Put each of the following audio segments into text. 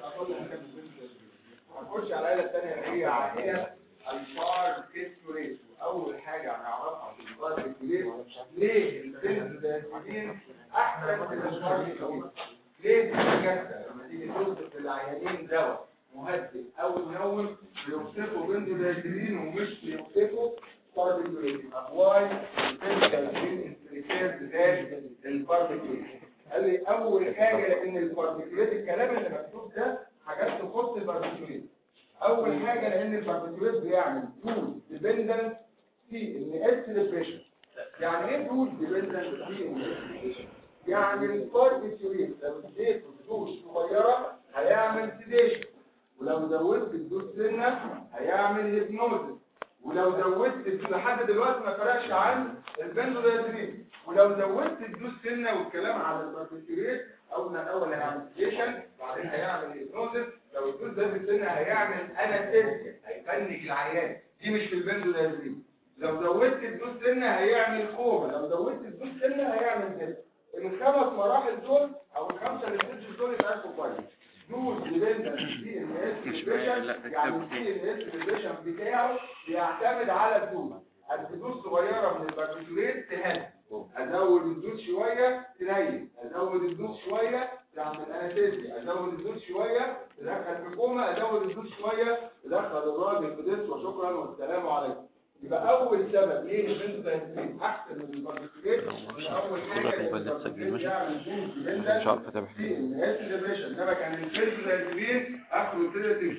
هنخش على العيله الثانيه اللي هي عائله الفار كيستوريت اول حاجه هنعرفها في الفار كيستوريت ليه البنزودازولين احسن من الفار كيستوريت ليه بتتكسر لما تيجي توصف للعيانين دواء مهدئ او منوم بيوصفوا بنزودازولين ومش بيوصفوا فار كيستوريت واي البنزودازولين ريفيرد ذات الباربيكيوليت قال لي اول حاجه لان الباربيكيوليت الكلام اللي مكتوب ده حاجات تخص الباربيكيوليت اول حاجه لان الباربيكيوليت بيعمل دول ديبندنت في ان اس ديبريشن يعني ايه دول ديبندنت في ان اس ديبريشن يعني الباربيكيوليت لو اديته دوش صغيره هيعمل سيديشن ولو زودت الدوش سنه هيعمل هيبنوزس ولو زودت لحد دلوقتي ما فرقش عن البنزودازولين ولو زودت الدوس سنه والكلام على الباربيكيوليت اول اول هيعمل سيشن بعدين هيعمل هيبنوزس لو الدوس ده في السنه هيعمل انستيزيا هيفنج العيان دي مش في البنزودازولين لو زودت الدوس سنه هيعمل كوما لو زودت الدوس سنه هيعمل كده الخمس مراحل دول او الخمسه اللي بتمشي دول يتعرفوا كويس دول ديبندنت دي ان اس ديبريشن يعني الدي ان اس ديبريشن بتاعه بيعتمد على الدوز الدوز صغيره من الباربيتوريت تهدي ازود الدوز شويه تنيم ازود الدوز شويه تعمل انستيزيا ازود الدوز شويه تدخل في كوما ازود الدوز شويه تدخل الراجل في ديس وشكرا والسلام عليكم يبقى اول سبب ليه البنزودازولين احسن من الباربيتوريت اول حاجه ان الباربيتوريت يعمل دوز ديبندنت مش عارف اتابع في الناس ديبريشن ده كان البنزودازولين اخره ثيرابي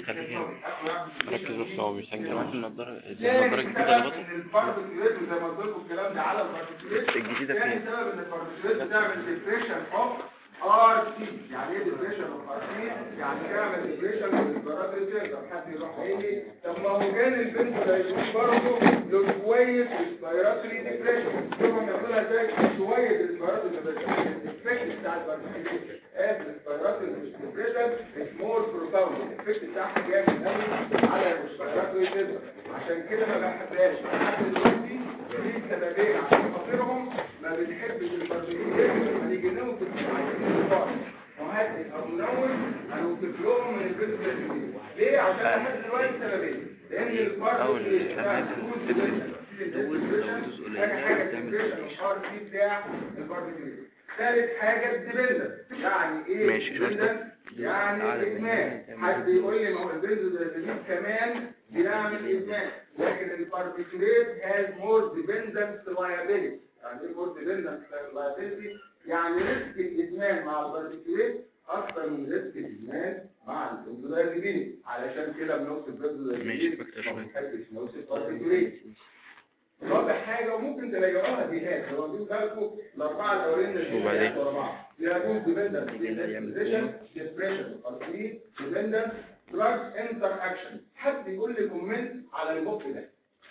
ركز بس هو بيسجل معاك النضاره النضاره تاني الجديده سبب اللي ان الباربيتوريت وزي ما قلت لكم الكلام ده على الباربيتوريت الجديدة تاني فين؟ سبب ان الباربيتوريت بتعمل ديبريشن اوف ار تي يعني ايه ديبريشن اوف ار تي؟ يعني تعمل ديبريشن للجراد ريسيرفر حد يروح يجي طب ما هو كان البنزودازولين برضه له شويه ريسبيراتوري ديبريشن شوف هنعملها ازاي شويه ريسبيراتوري ديبريشن الافكت بتاع الباربيتوريت as respiratory depression is more profound الافكت بتاعها جامد قوي على الريسبيراتوري سيستم عشان كده ما بحبهاش لحد دلوقتي في سببين عشان خاطرهم ما بنحبش الباربيتوريت هنيجي نوصف عايزين نفار مهدئ او منوم هنوصف لهم من البنزودازولين ليه؟ عشان لحد دلوقتي سببين لان الباربيتوريت بتاع حاجه حاجه الديبريشن الار تي بتاع الباربيتوريت ثالث حاجة الديبندنت يعني ايه ماشي، ديبندنت يعني ادمان حد يقول لي ما هو البنزودازولين كمان بيعمل ادمان لكن الباربيتوريت has more dependent liability يعني ايه more dependent liability يعني ريسك الادمان مع الباربيتوريت اكثر من ريسك الادمان مع البنزودازولين علشان كده بنوصف ماشي، البنزودازولين بكتر ما شوية. بنحبش نوصف باربيتوريت رابع حاجة وممكن تلاقوها دي هات لو نجيب بالكم الأربعة الأولين اللي وبعدين؟ هي ورا بعض يكون ديبندنت يعمل ديبريشن ديبريشن ارتريت ديبندنت دراج انتر اكشن حد يقول لي كومنت على البوك ده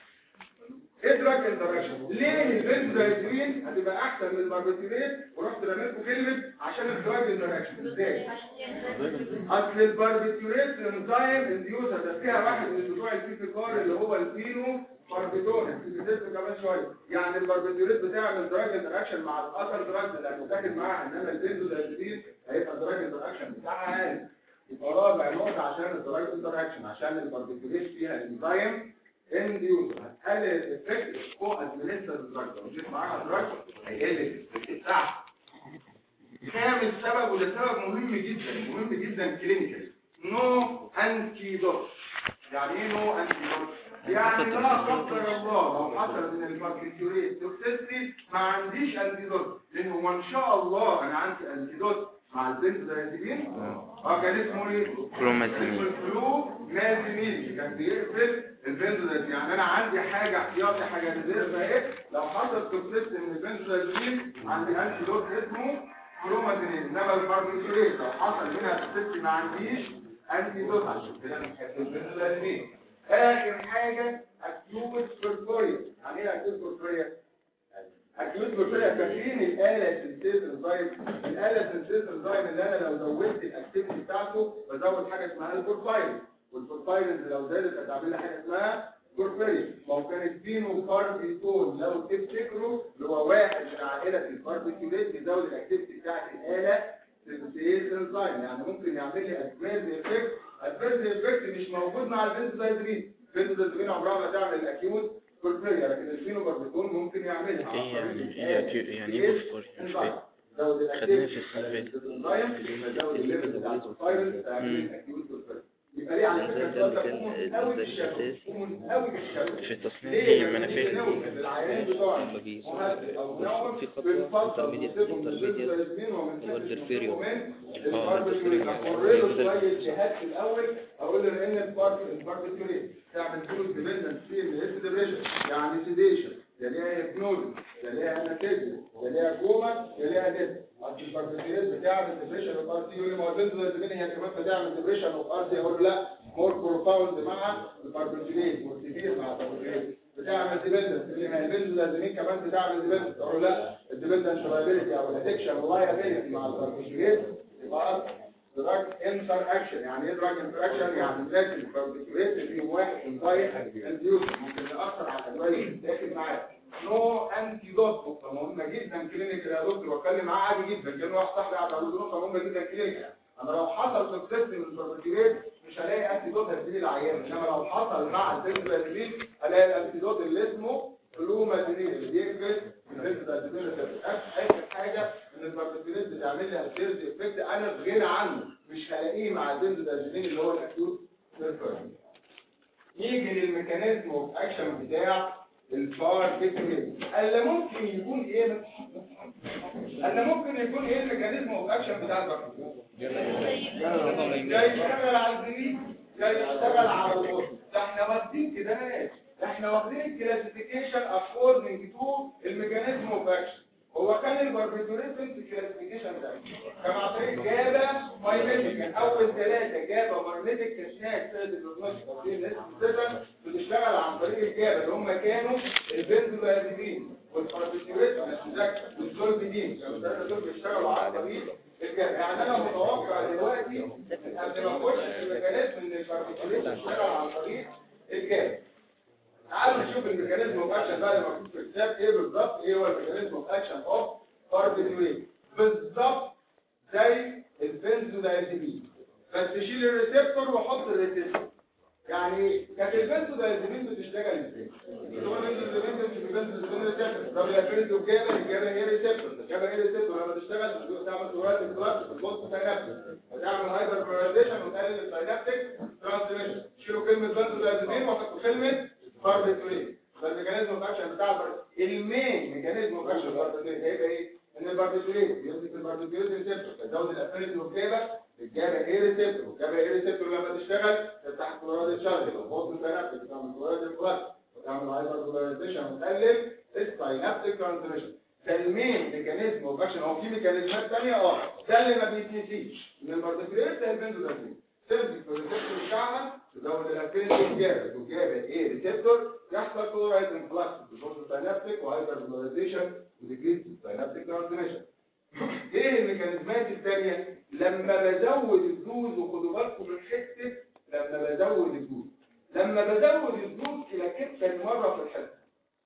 ايه دراج انتر اكشن ليه البنزودازولين هتبقى احسن من الباربيتوريت ورحت رميتكم كلمه عشان الدراج انتر اكشن ازاي اصل الباربيتوريت انزيم انديوزر ده فيها واحد من بتوع البي كار اللي هو البينو باربيتون الفيزيست كمان شويه يعني الباربيتوريت بتعمل دراج انتراكشن مع الاثر دراج اللي هنتاخد معاها انما البنزودازولين هيبقى دراج انتراكشن بتاعها عالي يبقى رابع نقطه عشان الدراج انتراكشن عشان الباربيتوريت فيها انزيم انديوزر هتقلل الافكت كو ادمنستر دراج لو جيت معاها دراج هيقل الافكت بتاعها خامس سبب وده سبب مهم جدا مهم جدا كلينيكال نو انتيدوت يعني ايه نو انتيدوت يعني لا قدر الله لو حصلت ان الباربيتوريت توكسيستي ما عنديش انتيدوت لان هو ان شاء الله انا عندي انتيدوت مع البنزودازولين اه كان اسمه ايه؟ كرومازيمين. اسمه الفلو مازيمين كان بيقفل البنزودازولين يعني انا عندي حاجه احتياطي حاجه ريزيرف اهي لو حصل توكسيستي من البنزودازولين عندي انتيدوت اسمه كروماتينين انما الباربيتوريت لو حصل منها توكسيستي ما عنديش انتيدوت عشان كده انا بحب البنزودازولين اخر حاجه اكيوت بيرفوريا يعني ايه اكيوت بيرفوريا؟ اكيوت بيرفوريا فاكرين الاله سنتيز انزايم الاله سنتيز انزايم اللي انا لو زودت الاكتيفيتي بتاعته بزود حاجه اسمها البورفاين والبورفاين لو زادت هتعمل لي حاجه اسمها بورفيريا ما هو كانت فينو كاربيتون لو تفتكروا اللي هو واحد من عائله الكاربيتوليت بيزود الاكتيفيتي بتاعت الاله سنتيز انزايم يعني ممكن يعمل لي ادفيرس افكت ادفيرس افكت مش موجود مع البنزودايزيبين البنزودايزيبين عمرها ما تعمل اكيوت كوربريا لكن الفينوباربيتول ممكن يعملها عن ايه طريق يعني ايه أكيو- يعني ايه بوسفور مش فاهم زود خدناها الاكتيفيتي في السلفات. زود الليفل بتاع الفايروس تعمل اكيوت كوربريا يبقى ليه على فكره السؤال ده كومن قوي في الشباب كومن قوي في الشباب في التصنيع ليه؟ هي لما منافير نيجي نوصل للعيان بتوعنا فبيصير مهدد او نوم في خطوة بنفضل intermediate نصيبهم من intermediate الزيتون ومن هو البرفيريوم. اه، الباربيتوريت البرفيريوم. اقول له شويه جهات في الاول اقول له ان الباربيتوريت تعمل كل ديبندنت في الهيستريشن يعني سيديشن يليها هيبنوز يليها انستيزيا يليها كوما يليها ديس اصل الباربيتوريت بتعمل ديبريشن اوف ار تي يقول لي ما هو البنزودازيبين هي كمان بتعمل ديبريشن اوف ار تي اقول له لا مور بروفاوند مع الباربيتوريت مور سيفير مع الباربيتوريت بتعمل ديبندنت اللي ما البنزودازيبين كمان بتعمل ديبندنت اقول له لا الديبندنت لايبيلتي او الادكشن واللايبيلتي مع الباربيتوريت يبقى دراج انتر اكشن يعني ايه دراج انتر اكشن يعني لكن الباربيتوريت فيهم واحد انضايح انديوس ممكن ياثر على الادويه اللي بتتاخد معاه نو انتي دوت نقطه مهمه جدا كلينيكال يا دكتور بتكلم معاه عادي جدا كان واحد صاحبي قاعد اقول له نقطه مهمه جدا كلينيكال انا لو حصل سكسس من الباربيتوريت مش هلاقي انتي دوت هتدي العيان انما لو حصل مع البنزودازيبين هلاقي الانتي دوت اللي اسمه فلومازينين اللي بيكبس البنزودازيبين اخر حاجه ان الباربيتوريت بتعمل لي الديرز افكت انا في غنى عنه مش هلاقيه مع البنزودازيبين اللي هو الاكيوت سيرفر نيجي للميكانيزم اوف اكشن بتاع الباربيتوريت قال ممكن يكون ايه قال ممكن يكون ايه الميكانيزم اوف اكشن بتاع الباربيتوريت جاي يشتغل على الزميل جاي يشتغل على الوسط ده احنا واخدين كده ده احنا واخدين الكلاسيفيكيشن اكوردنج تو الميكانيزم اوف اكشن هو كان الباربيتوريت في الكلاسيفيكيشن ده كان عن طريق جابا مايميتيك كان اول ثلاثه جابا مايميتيك كشناك سيد البروتوكول بتشتغل عن طريق الجابا اللي هم كانوا البنزودازيبين والباربيتوريت والزولبيدين كانوا الثلاثه دول بيشتغلوا على طريق الجابا يعني انا متوقع دلوقتي قبل ما اخش في الميكانيزم ان الباربيتوريت بيشتغل عن طريق الجابا تعالوا نشوف الميكانيزم اوف اكشن بقى اللي مكتوب في الكتاب ايه بالظبط ايه هو الميكانيزم اوف اكشن اوف باربيتوريت بالظبط زي البنزودايزيبين بس تشيل الريسبتور وحط الريسبتور يعني كانت البنزودايزيبين بتشتغل ازاي؟ هو البنزودايزيبين مش البنزودايزيبين ريسبتور طب يا بنزودايزيبين الجابه الجابه هي ريسبتور الجابه هي ريسبتور لما تشتغل تعمل سواد الكلاس في البوست ساينابتيك وتعمل هايبر بولاريزيشن وتقلل الساينابتيك ترانسميشن شيلوا كلمه بنزودايزيبين وحطوا كلمه باربيتوريت فالميكانيزم اوف اكشن بتاع البر- المين ميكانيزم اوف اكشن الباربيتوريت هيبقى ايه؟ ان الباربيتوريت بيمسك الباربيتوريت ريسبتور تزود الافينيتي والجابه الجابه ايه ريسبتور والجابه ايه ريسبتور لما تشتغل تفتح الكلورات الشرجي وفوق السينابتيك وتعمل كلورات البلاد وتعمل هايبر بولاريزيشن وتقلل الساينابتيك ترانسميشن ده المين ميكانيزم اوف اكشن هو في ميكانيزمات ثانيه اه ده اللي ما بيتنسيش ان الباربيتوريت ده البنزودازين تمسك في الريسبتور بتاعها تزود الافينيتي والجابه والجابه ايه ريسبتور يحصل كلورايد انفلاكس بفوز السينابتيك وهايبر بولاريزيشن وديكريس السينابتيك ترانسميشن ايه الميكانيزمات الثانيه لما بزود الدوز وخدوا بالكم من حته لما بزود الدوز لما بزود الدوز الى كتة مره في الحته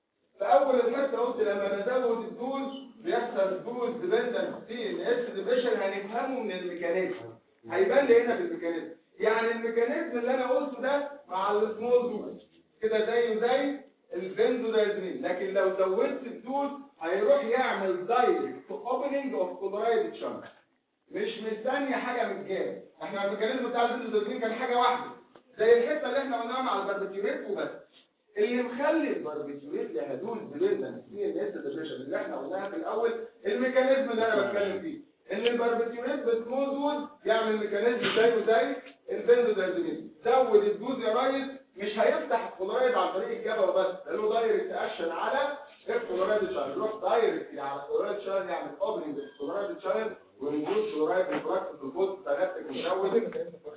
فاول الحته قلت لما بزود الدوز بيحصل دوز ديبندنت في الاس ديبريشن هنفهمه من الميكانيزم هيبان لي هنا في الميكانيزم يعني الميكانيزم اللي انا قلته ده مع السمول دوز كده زيه زي البنزودايزين لكن لو زودت الدوز هيروح يعمل دايركت اوبننج اوف كلورايد شانل مش مستني حاجه من الجانب احنا الميكانيزم بتاع البنزودايزين كان حاجه واحده زي الحته اللي احنا قلناها مع الباربيتوريت وبس اللي مخلي الباربيتوريت لهدول بليندن في الناس ديبريشن اللي احنا قلناها في الاول الميكانيزم اللي انا بتكلم فيه ان الباربيتوريت بسمول دوز يعمل ميكانيزم زيه زي البنزودايزين زود الدوز يا ريس مش هيفتح الكلورايد عن طريق الجبهه وبس ده له دايركت اكشن على الكلورايد شانل يروح دايركت على الكلورايد شانل يعمل اوبننج للكلورايد شانل وينجوز كلورايد انفراكت في البوست ثلاثه مزود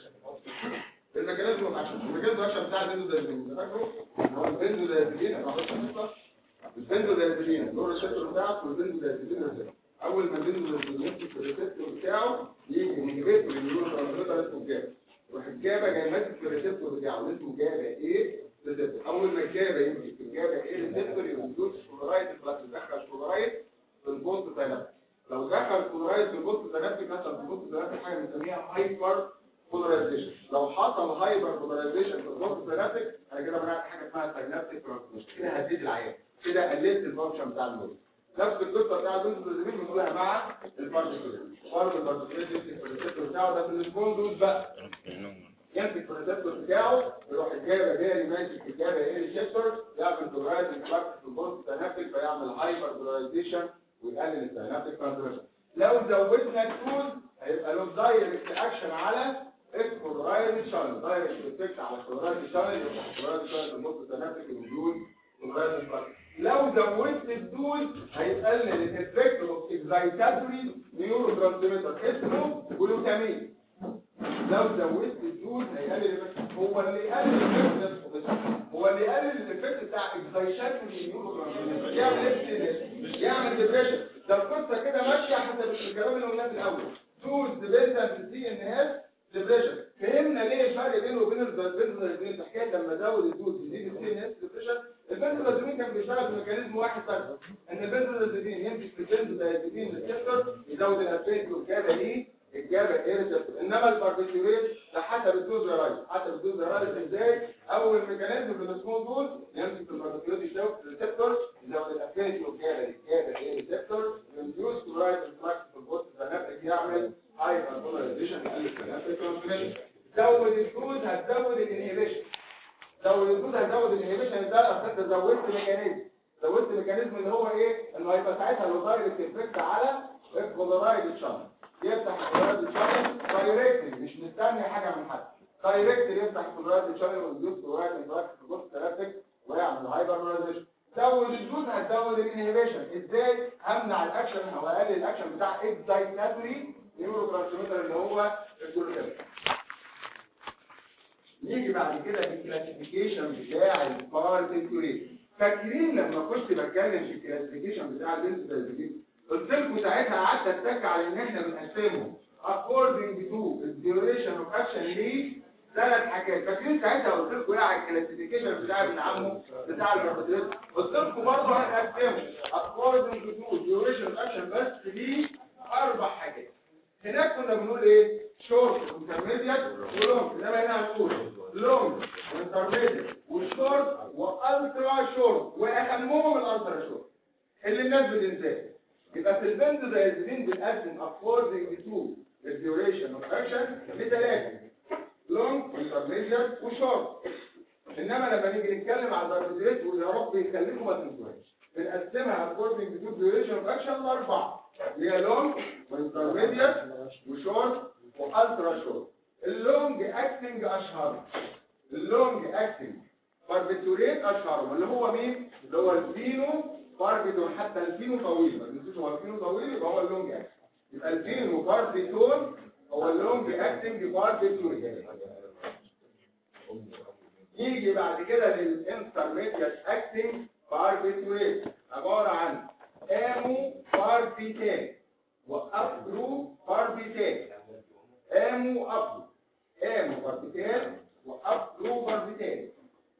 الميكانيزم عشان الميكانيزم عشان بتاع البنزودايزين فاكره؟ هو البنزودايزين انا هحط البنزودايزين اللي هو الريسبتور بتاعك والبنزودايزين ريسبتور اول ما البنزودايزين يمسك في الريسبتور بتاعه يجي ينجبت ويقول ترانسميتر اسمه الجابه يروح الجابه جاي ماسك في الريسبتور بتاعه اللي اسمه جابه ايه ريسبتور اول ما الجابه يمسك في الجابه ايه ريسبتور يدوس كلورايد بلس يدخل كلورايد في البوست ثلاثه لو دخل كلورايد في البوست ثلاثه مثلا في البوست ثلاثه حاجه بنسميها هايبر بولاريزيشن لو حصل هايبر بولاريزيشن في البوست سينابتيك انا كده بنعمل حاجه اسمها سينابتيك ترانسميشن كده هزيد العيان كده قللت الفانكشن بتاع المود نفس القصه بتاع البنزودازيبين بنقولها مع البارتيكولين برضه البارتيكولين يمسك في الريسبتور بتاعه ده في السبوندوز بقى يمسك في الريسبتور بتاعه يروح الجابه جاري ماسك الجابه ايه ريسبتور يعمل دورايز انفلاكس في البوست سينابتيك فيعمل هايبر بولاريزيشن ويقلل السينابتيك ترانسميشن لو زودنا التول هيبقى له دايركت اكشن على الكلورايد شانل دايركت افكت على الكلورايد شانل يفتح الكلورايد شانل في النص التنافسي وجود كلورايد شانل لو زودت الدول هيقلل الافكت اوف اكزايتاتوري نيورو ترانسميتر اسمه جلوتامين لو زودت الدول هيقلل الافكت هو اللي يقلل الافكت هو اللي يقلل الافكت بتاع اكزايتاتوري نيورو ترانسميتر يعمل ايه يعمل ديبريشن ده القصه كده ماشيه حسب الكلام اللي قلناه في الاول دوز ديبندنت سي ان اس ديبريشن فهمنا ليه الفرق بينه وبين البنزودازولين في حكايه لما زود الدوز يزيد السي ان اس ديبريشن البنزودازولين كان بيشتغل في ميكانيزم واحد بس ان البنزودازولين يمسك في البنزودازولين ريسبتور يزود الافيت والجابه دي الجابه ايه ريسبتور انما الباربيتيوريت ده حسب الدوز رايز حسب الدوز رايز ازاي اول ميكانيزم في السمول دول يمسك الباربيتيوريت يزود الريسبتور يزود الافيت والجابه دي الجابه ايه ريسبتور يندوس كلورايد انفلاكس في البوست فنفسك يعمل هايبر بولاريزيشن زود الدوز هتزود الانهيبيشن زود الدوز هتزود الانهيبيشن ده اصل انت زودت ميكانيزم زودت ميكانيزم اللي هو ايه انه هيبقى ساعتها له دايركت افكت على الكلورايد شانل يفتح الكلورايد شانل دايركت مش مستني حاجه من حد دايركت يفتح الكلورايد شانل ويدوس كلورايد انفلاكس في البوست ترافيك ويعمل هايبر بولاريزيشن زود الجزء هتزود الانهيبيشن ازاي همنع الاكشن او اقلل الاكشن بتاع اكزايتاتوري نيورو ترانسميتر اللي هو الجلوكامين نيجي بعد كده في الكلاسيفيكيشن بتاع البارتيكوليت فاكرين لما كنت بتكلم في الكلاسيفيكيشن بتاع البنزودازولين قلت لكم ساعتها قعدت اتك على ان احنا بنقسمهم according to the duration of action ليه ثلاث حاجات فاكرين ساعتها قلت لكم ايه على الكلاسيفيكيشن بتاع ابن عمه بتاع البارتيكوليت قلت لكم برضه هنقسمه according to duration of action بس ليه اربع حاجات هناك كنا بنقول ايه شورت وانترميديت ولونج انما هنا هنقول لونج وانترميديت وشورت والترا شورت واهمهم الالترا شورت اللي الناس بتنساه يبقى في البنزودازولين بنقسم according to the duration of action لثلاثه لونج وانترميديت وشورت انما لما نيجي نتكلم على الباربيتريت ويا رب يخليكم ما تنسوهاش بنقسمها according to duration of action لاربعه هي لونج وانترميديت وشورت والترا شورت اللونج اكتنج اشهر اللونج اكتنج باربيتوريت اشهرهم اللي هو مين اللي هو الفينو باربيتون حتى الفينو طويل ما تنسوش هو الفينو طويل يبقى هو اللونج اكتنج يبقى الفينو باربيتون هو اللونج اكتنج باربيتوريت يجي بعد كده للانترميديت اكتنج باربيتوريت عباره عن امو باربيتات وابرو باربيتات امو ابرو امو باربيتات وابرو باربيتات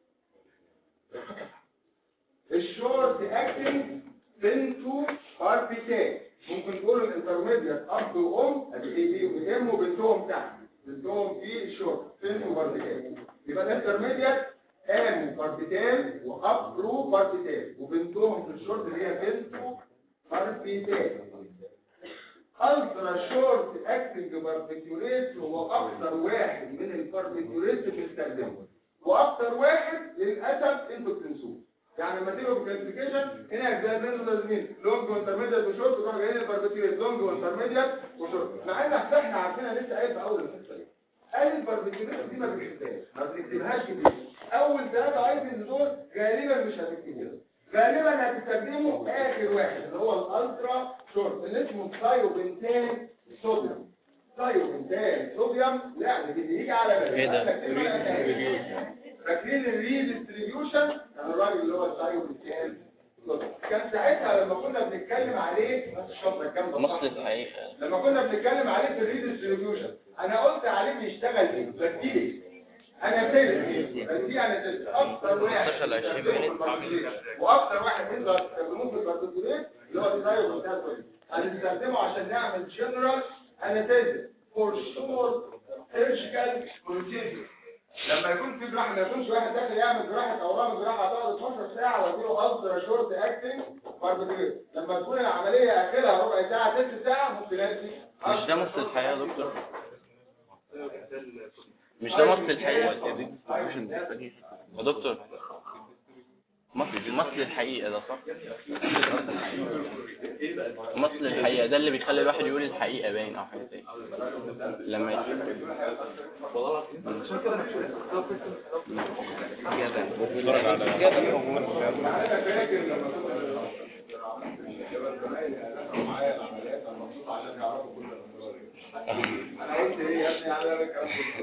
الشورت اكتنج بنتو باربيتات ممكن تقولوا الانترميديت اب وام ادي اي بي وام وبنتهم تحت بنتهم في الشورت بنتو باربيتات يبقى الانترميديت ام باربيتال وابرو باربيتال وبنتهم في الشورت اللي هي بنتو باربيتال الترا شورت اكتنج باربيتوريت هو اكتر واحد من الباربيتوريت بنستخدمه واكتر واحد للاسف انتوا بتنسوه يعني لما تيجوا في الكلاسيفيكيشن هناك زي البنزودازولين لونج وانترميديت وشورت تروح جايين الباربيتوريت لونج وانترميديت وشورت مع ان احنا عارفينها لسه قايل في اول الحصه دي قال الباربيتوريت دي ما بنكتبهاش ما بنكتبهاش كتير اول ثلاثة ايتمز دول غالبا مش هتكتبهم غالبا هتستخدموا اخر واحد اللي هو الالترا شورت اللي اسمه ثايوبنتان صوديوم ثايوبنتان صوديوم لا بيجي على بالك ايه ده؟ فاكرين الريديستريبيوشن كان الراجل اللي هو الثايوبنتان صوديوم كان ساعتها لما كنا بنتكلم عليه بس الشطه الكام ده مصر الحقيقة لما كنا بنتكلم عليه في الريديستريبيوشن انا قلت عليه بيشتغل ايه بديل انا تلت بدي انا تلت اكتر واحد دخل 20 بيستخدمه في الباربيتوريت. واكتر واحد يقدر يستخدموه في الباربيتوريت اللي هو الزايو بتاع هنستخدمه عشان نعمل جنرال انستيزيا for sure surgical procedure لما يكون في جراحه ما يكونش واحد داخل يعمل جراحه اورام جراحه هتقعد 12 ساعه واديله الترا شورت اكتنج باربيتريت لما تكون العمليه اخرها ربع ساعه ثلث ساعه ممكن ادي مش ده مصل الحقيقة يا دكتور مش ده مصل الحقيقة يا دكتور مصل مصل الحقيقة ده صح؟ مصل الحقيقة ده اللي بيخلي الواحد يقول الحقيقة باين أو حاجة زي كده. لما بتفرج على انا فاكر لما كنا الشباب زمايلي انا معايا العمليات انا مبسوط عشان يعرفوا كل الاسرار انا قلت ايه يا ابني على بالك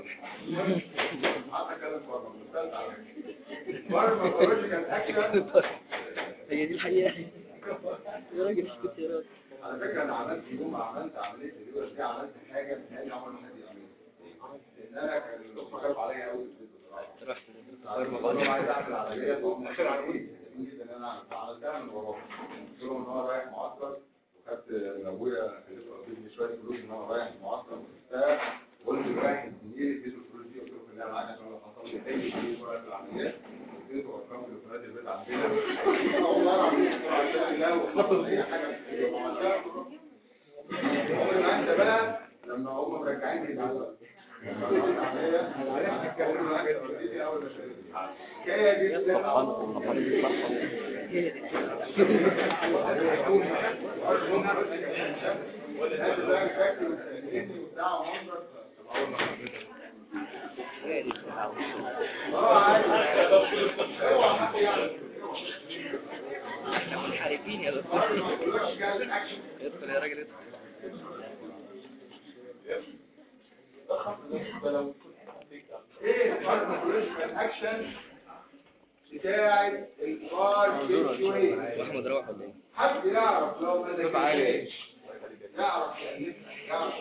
حتى كلام بره مستمتع بره ما بقولش كان اكشن هي دي الحقيقة يا راجل اسكت يا راجل على فكره انا عملت يوم ما عملت عمليه الليبر دي عملت حاجه بتهيألي عمر ما حد يعملها ان انا كان الدكتور خاف عليا قوي في البيت بصراحه رحت انا عايز اعمل عمليه فهم اخر عمليه جدا ان انا عملتها من بابا قلت لهم ان هو رايح معسكر وخدت من ابويا اديني شويه فلوس ان هو رايح معسكر وبتاع قلت لواحد زميلي اديته الفلوس دي قلت له خليها معاك عشان لو حصل لي اي شيء وقت العمليات اديته ارقام تليفونات البيت عندنا والله العظيم عشان لا وحصل اي حاجه عملتها عمري ما انسى بقى لما هم مرجعين لي دلوقتي لما عملت عمليه عرفت اتكلم معاك دي اول ما شفتني حكايه جدا هي دي هي دي احنا منحرفين يا دكتور ادخل يا راجل ادخل ايه الفارماكولوجيكال اكشن بتاعت الباربيتوريت واحمد روح ولا ايه؟ حد يعرف لو ما ذاكرش يعرف يعني يعرف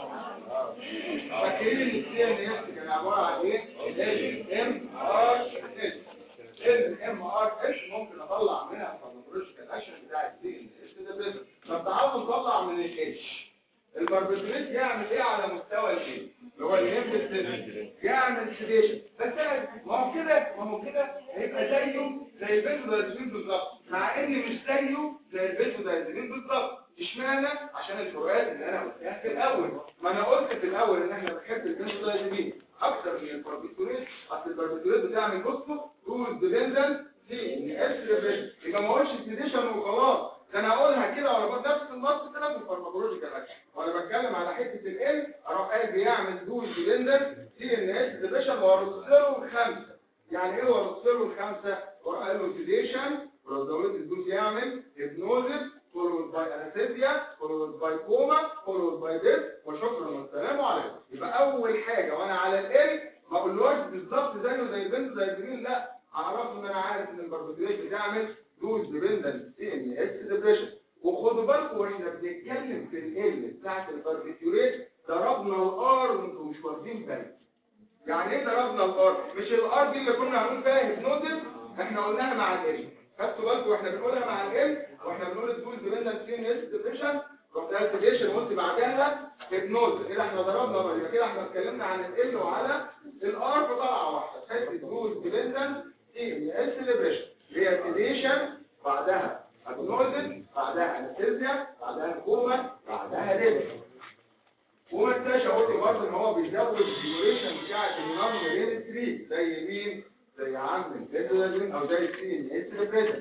فاكرين السي ان اس كان عباره عن ايه؟ ال ام ار اس ال ام ار اس ممكن اطلع منها الفارماكولوجيكال اكشن بتاع السي ان اس ده بس طب تعالوا نطلع من الاتش الباربيتوريت يعمل ايه على مستوى الايه؟ اللي هو الهيب يعمل سيديشن بس انا ما هو كده ما هو كده هيبقى زيه زي البنزودايزيبين بالظبط مع ان مش زيه زي البنزودايزيبين بالظبط اشمعنى عشان الفروقات اللي انا قلتها في الاول ما انا قلت في الاول ان احنا بنحب البنزودايزيبين اكتر من الباربيتوريت اصل الباربيتوريت بتعمل بصوا روز ديبندنت دي ان اس ريفريشن يبقى ما هوش سيديشن وخلاص ده انا اقولها كده ولا بقول نفس النص كده في الفارماكولوجيكال اكشن وانا بتكلم على حته ال اروح قايل بيعمل دول سلندر دي ان اس ديبريشن وارص له الخمسه يعني ايه وارص له الخمسه؟ واروح قايل له سيديشن ولو زودت الدوز يعمل هيبنوزس فولود باي انستيزيا فولود باي كوما فولود باي ديث وشكرا والسلام عليكم يبقى اول حاجه وانا على ال ما اقولوش بالظبط زيه زي البنت زي الجرين لا اعرف ان انا عارف ان الباربيتوريت بتعمل دوز ديبندنت سي ان اس ديبريشن وخدوا بالكم واحنا بنتكلم في ال بتاعت الباربيتوريت ضربنا الار وانتم مش واخدين بالكم يعني ايه ضربنا الار مش الار دي اللي كنا هنقول فيها هيبنوزس احنا قلناها مع ال خدتوا بالكم واحنا بنقولها مع ال واحنا بنقول الدوز ديبندنت سي ان اس ديبريشن رحت قلت ديشن وقلت بعدها هيبنوز كده احنا ضربنا يبقى كده احنا اتكلمنا عن ال وعلى الار في طلعه واحده حته دوز ديبندنت سي ان اس ديبريشن اللي هي سيديشن بعدها ادنوزن بعدها انستيزيا بعدها كوما بعدها ديبس وما انتش قلت برضه ان هو بيزود الديوريشن بتاعت النون هيريتري زي مين؟ زي عم البيتولازين او زي السين السليبريشن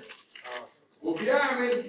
وبيعمل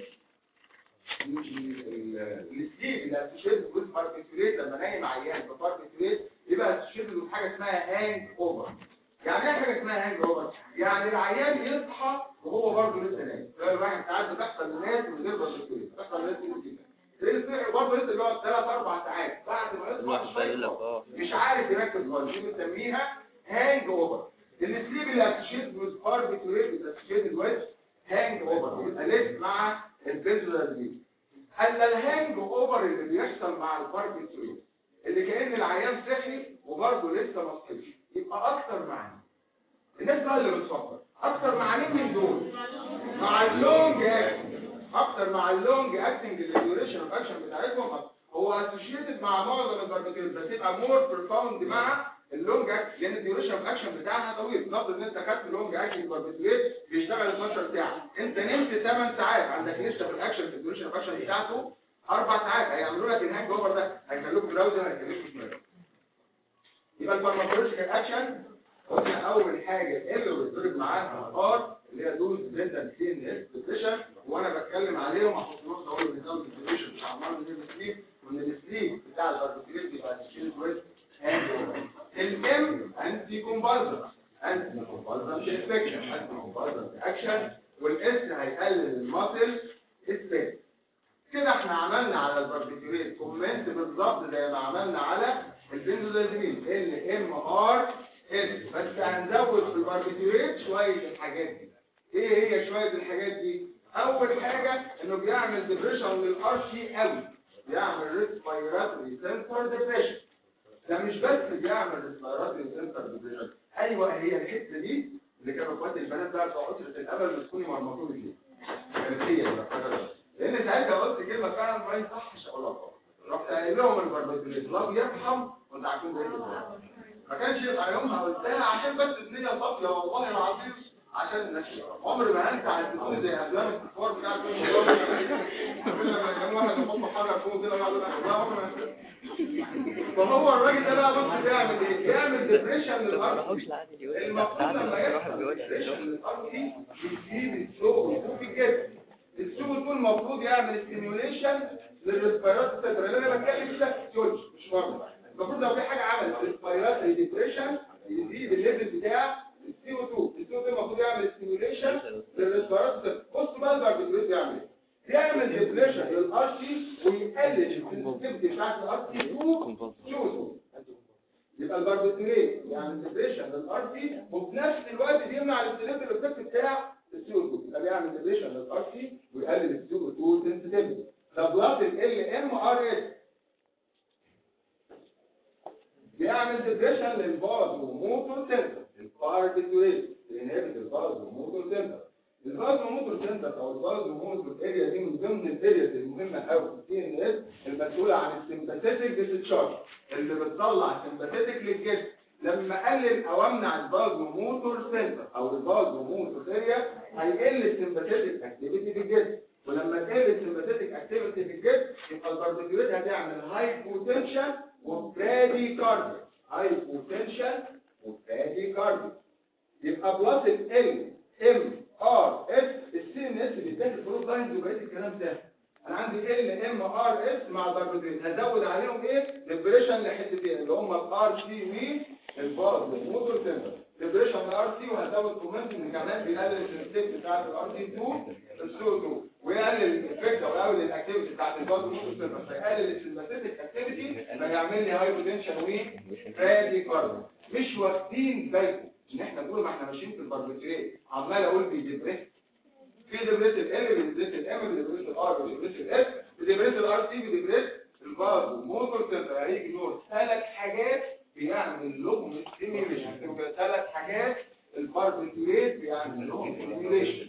السليب اللي اسوشيتد ويز باربيتوريت لما نايم عيان بباربيتوريت يبقى اسوشيتد بحاجه اسمها هانج اوفر يعني ايه حاجه اسمها هانج اوفر؟ يعني العيان يصحى وهو برضه لسه نايم زي الواحد ساعات بتحصل للناس من غير باربيتوريت بتحصل للناس كتير جدا برضه لسه بيقعد ثلاث اربع ساعات بعد ما يصحى واحد بقى يقول لك اه مش عارف يركز خالص دي بنسميها هانج اوفر السليب اللي اسوشيتد ويز باربيتوريت اسوشيتد ويز هانج اوفر يبقى لسه مع البنزودازبين اما الهانج اوفر اللي بيحصل مع الباربيتوريت اللي كان العيان صحي وبرضه لسه ما صحيش يبقى اكتر معنى الناس بقى اللي بتفكر اكتر مع مين من دول مع اللونج اكتنج اكتر مع اللونج اكتنج الديوريشن اوف اكشن بتاعتهم أكتر. هو اسوشيتد مع معظم الباربيتوريت بس يبقى مور بيرفاوند مع اللونج اكشن لان الديوريشن اوف اكشن بتاعها طويل نفرض ان انت خدت اللونج اكشن الباربيتوريت بيشتغل 12 ساعه انت نمت 8 ساعات عندك لسه في الاكشن في الديوريشن اوف اكشن بتاعته اربع ساعات هيعملوا لك الهانج اوفر ده هيخلوك دراوزر هيخليك تنام يبقى الفارماكولوجيكال اكشن قلنا اول حاجه اللي بيتضرب معاها ار اللي هي دوز بلندن سي ان اس ديبريشن وانا بتكلم عليهم هحط نقطه اقول بيزود الديبريشن بتاع المرض اللي بيسليب وان السليب بتاع الباربيتوريت بيبقى تشيل كويس الام انتي كومبالزر انتي كومبالزر انفكشن انتي كومبالزر اكشن والاس هيقلل الماسل سبيس كده احنا عملنا على الباربيتوريت كومنت بالظبط زي ما عملنا على البنزودازيمين ال ام ار ال بس هنزود في الباربيتوريت شويه الحاجات دي ايه هي شويه الحاجات دي اول حاجه انه بيعمل ديبريشن للار سي قوي بيعمل ريسبيراتوري سنتر ديبريشن ده مش بس بيعمل ريسبيراتوري سنتر ديبريشن ايوه هي الحته دي اللي كانوا اخوات البنات بقى بتوع اسره الامل مسكوني مرمطوني فيها كانت هي اللي بتفكر لان ساعتها قلت كلمه فعلا ما يصحش اقولها خالص رحت قايل لهم البربريت لا بيرحم وانت عارفين زي كده ما كانش يبقى يومها قلتها عشان بس الدنيا صافيه والله العظيم عشان الناس عمري ما انت هتكون زي افلام الكفار بتاع الفيلم كل لما كان واحد يحط حاجه فوق كده بعد لا عمري ما فهو الراجل ده بقى بص بيعمل ايه؟ بيعمل ديبريشن للارض معهوش العادي يقول لي المفروض لما يحصل ديبريشن للارض بيزيد السوق في الجسم السوق دول المفروض يعمل ستيميوليشن للريسبيرات اللي انا بتكلم ده سيولوجي مش مرض المفروض لو في حاجه عملت ريسبيرات ديبريشن يزيد الليفل بتاع السي او 2 السي او 2 المفروض يعمل ستيميوليشن للريسبيرات بص بقى الباربيتوريت بيعمل ايه؟ بيعمل ديبريشن للار سي ويقلل السنسيتيفيتي بتاعت الار سي 2 سي او 2 يبقى الباربيتوريت يعمل ديبريشن للار سي وفي نفس الوقت بيمنع الاستريب الايفكت بتاع السي او 2 يبقى بيعمل ديبريشن للار سي ويقلل السي او 2 سنسيتيفيتي ده بلس ال ام ار اس بيعمل ديبريشن للباز وموتور سنتر الباربيتوريت بينهبت الباز وموتور سنتر الباز وموتور سنتر او الباز وموتور اريا دي من ضمن الارياز المهمه قوي في ان اس المسؤوله عن السمباثيتك ديسشارج اللي بتطلع سمباثيتك للجسم لما اقلل او امنع الباز وموتور سنتر او الباز وموتور اريا هيقل السمباثيتك اكتيفيتي في الجسم ولما تقل السمباثيتك اكتيفيتي في الجسم يبقى الباربيتوريت هتعمل هاي بوتنشال وبرادي كارديو هاي بوتنشال وبرادي كارديو يبقى بلس ال ام ار اس السي ان اس بيتاخد فروت لاينز وبقيه الكلام ده انا عندي ال ام ار اس مع الباربيتوريت هزود عليهم ايه ديبريشن لحتتين اللي هم الار سي والباز والموتور سنتر ديبريشن الار سي وهزود كومنت ان كمان بيقلل السنسيتيف بتاعت الار سي 2 السو 2 ويقلل الايفكت او يقلل الاكتيفيتي بتاعت الباز والموتور سنتر فيقلل السمباثيتك اكتيفيتي فيعمل لي هاي بوتنشال وفرادي كارديو مش واخدين بالكم ان احنا بنقول ما احنا ماشيين في الباربيتوريت عمال اقول بيدبريس في ديبريس ال بيدبريس الام بيدبريس الار بيدبريس الاس بيدبريس الار سي بيدبريس الباز والموتور سنتر هيجي دول ثلاث حاجات بيعمل لهم ستيميوليشن ثلاث حاجات الباربيتوريت بيعمل لهم ستيميوليشن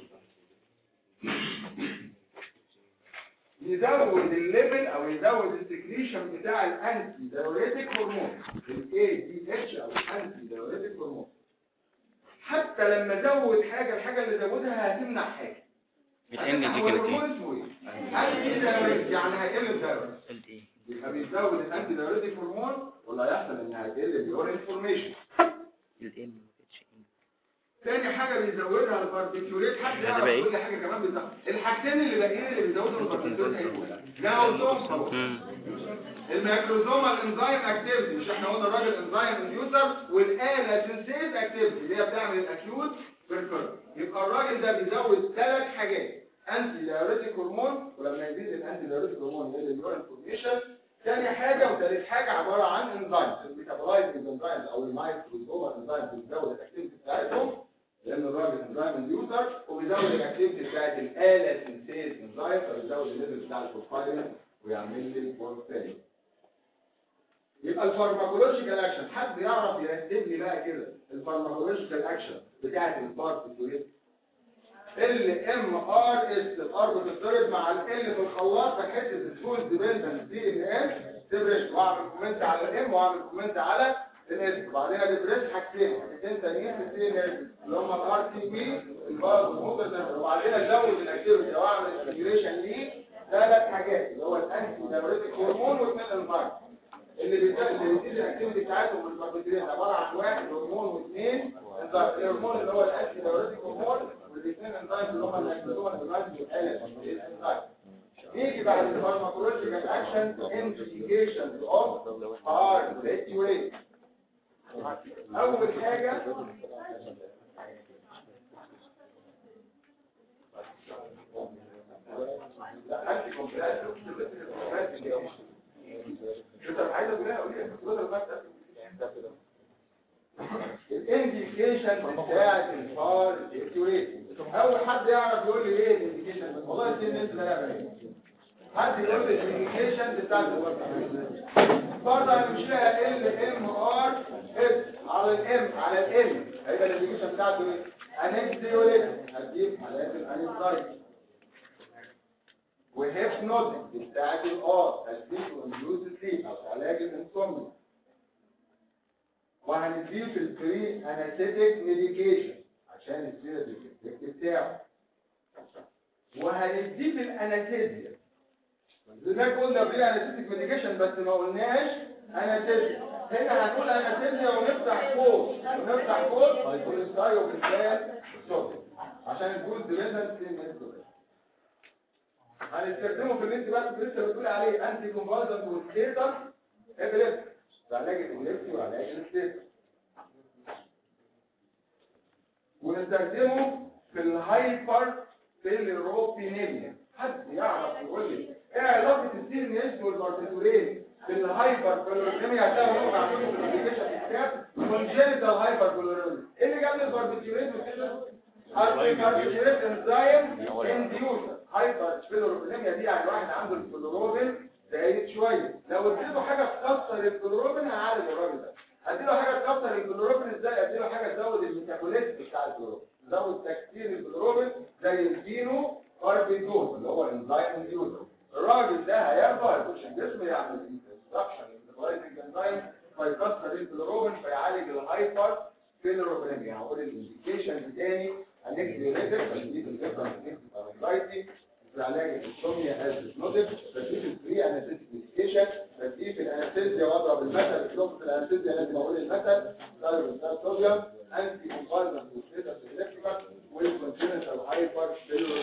يزود الليفل او يزود السكريشن بتاع الانتي دايوريتك هرمون الاي دي اتش او الانتي دايوريتك هرمون حتى لما ازود حاجه الحاجه اللي زودها هتمنع حاجه بتقل دي هو كده الهرمون اسمه ايه؟ انتي دايوريتك يعني هيقل الدايوريتك الايه يبقى بيزود الانتي دايوريتك هرمون ولا هيحصل ان هيقل اليورين فورميشن الام ما كانتش إيه. تاني حاجة بيزودها الباربيتوريت حد ده يعرف بقى إيه؟ كل حاجة كمان بيزود الحاجتين اللي باقيين اللي بيزودوا الباربيتوريت هيقولوا لا قلتهم الميكروزوما الانزيم اكتيفيتي مش احنا قلنا الراجل انزيم انديوسر والاله سنسيز اكتيفيتي اللي هي بتعمل الاكيوت بيركر يبقى الراجل ده بيزود ثلاث حاجات انتي دايوريتيك هرمون ولما يزيد الانتي دايوريتك هرمون يقل اليورين فورميشن ثاني حاجه وثالث حاجه عباره عن انزيم الميتابولايز انزيمز او المايكروزوما انزيم بتزود الاكتيفيتي بتاعتهم لان الراجل انزيم انديوسر وبيزود الاكتيفيتي بتاعت الاله سنسيز انزيم فبيزود الليفل بتاع البروفايلين ويعمل لي البورفيرين يبقى الفارماكولوجيكال اكشن حد يعرف يرتب لي بقى كده الفارماكولوجيكال اكشن بتاعت الباربيتوريت ال ام ار اس الار بتضرب مع ال في الخلاط في حته الفول ديبندنت دي ان اس ديبريشن واعمل كومنت على الام واعمل كومنت على الاس وبعدين ديبريشن حاجتين حاجتين تانيين في السي ان اس اللي هم الار تي بي الباز وبعدين ازود الاكتيفيتي واعمل انتجريشن ليه ثلاث حاجات اللي هو الانتي دايوريتيك هرمون واثنين انزيم اللي بيبدا اللي بيدي الاكتيفيتي بتاعتهم الكاربوهيدرات عباره عن واحد هرمون واثنين انزيم الهرمون اللي هو الانتي دايوريتيك هرمون والاثنين انزيم اللي هم الاكتيفيتي الانزيم نيجي بعد الفارماكولوجيكال اكشن امبليكيشنز اوف هارت ريت اول حاجه لا انتي كومبلات انت عايز اقول لها الانديكيشن بتاعت الفار اول حد يعرف يقول لي ايه الانديكيشن والله السن انت لا يعرف حد يقول لي الانديكيشن بتاعت برضه انا مش لاقي ال ام ار اس على الام على الام هيبقى الانديكيشن بتاعته ايه؟ انكزيوليت هتجيب حالات الانكزايتي وهيبنوتيك بتاعت الار هتجيب انديوز سليب او علاج الانسومنيا وهنديه البري انستيك ميديكيشن عشان يصير الافكت بتاعه وهنديه الانستيزيا هناك قلنا بري انستيك ميديكيشن بس ما قلناش انستيزيا هنا هنقول انستيزيا ونفتح فوق ونفتح فوق ونستايو بالكلام عشان نقول ديبندنت هنستخدمه في اللي انت بقى لسه بتقول عليه انتي كومبالزنت وستيتر ابليبس علاج الابليبسي وعلاج الستيتر ونستخدمه في الهايبر فيلروبينيميا حد يعرف يقول لي ايه علاقه السي ان اس والبارتيتورين بالهايبر فيلروبينيميا هتلاقوا هم عاملين في الابلكيشن بتاعك كونجنتال هايبر فيلروبينيميا ايه اللي جاب البارتيتورين والكده البارتيتورين انزيم انديوسر هايبر فيلروبينيميا دي يعني واحد عنده الفلوروبين زايد شويه لو اديله حاجه تكسر الفلوروبين هيعالج الراجل ده اديله حاجه تكسر الفلوروبين ازاي اديله حاجه تزود الميتابوليزم بتاع الفلوروبين تزود تكسير الفلوروبين زي الكينو كاربيدول اللي هو انزيم انديوسر الراجل ده هياخده هيخش الجسم يعمل انستراكشن للفلايتنج انزيم فيكسر الفلوروبين فيعالج الهايبر فيلروبينيميا هقول الانديكيشن تاني هنكتب ريتك هنجيب الفكره هنكتب في علاج الانسوميا از نوتد بديه الفري انستيك ميديكيشن بديه في الانستيزيا واضرب المثل في لغه الانستيزيا لازم اقول المثل ضرب مثال صوديوم انتي كومبالزنت وستيتس الكتريكال والكونتيننتال هايبر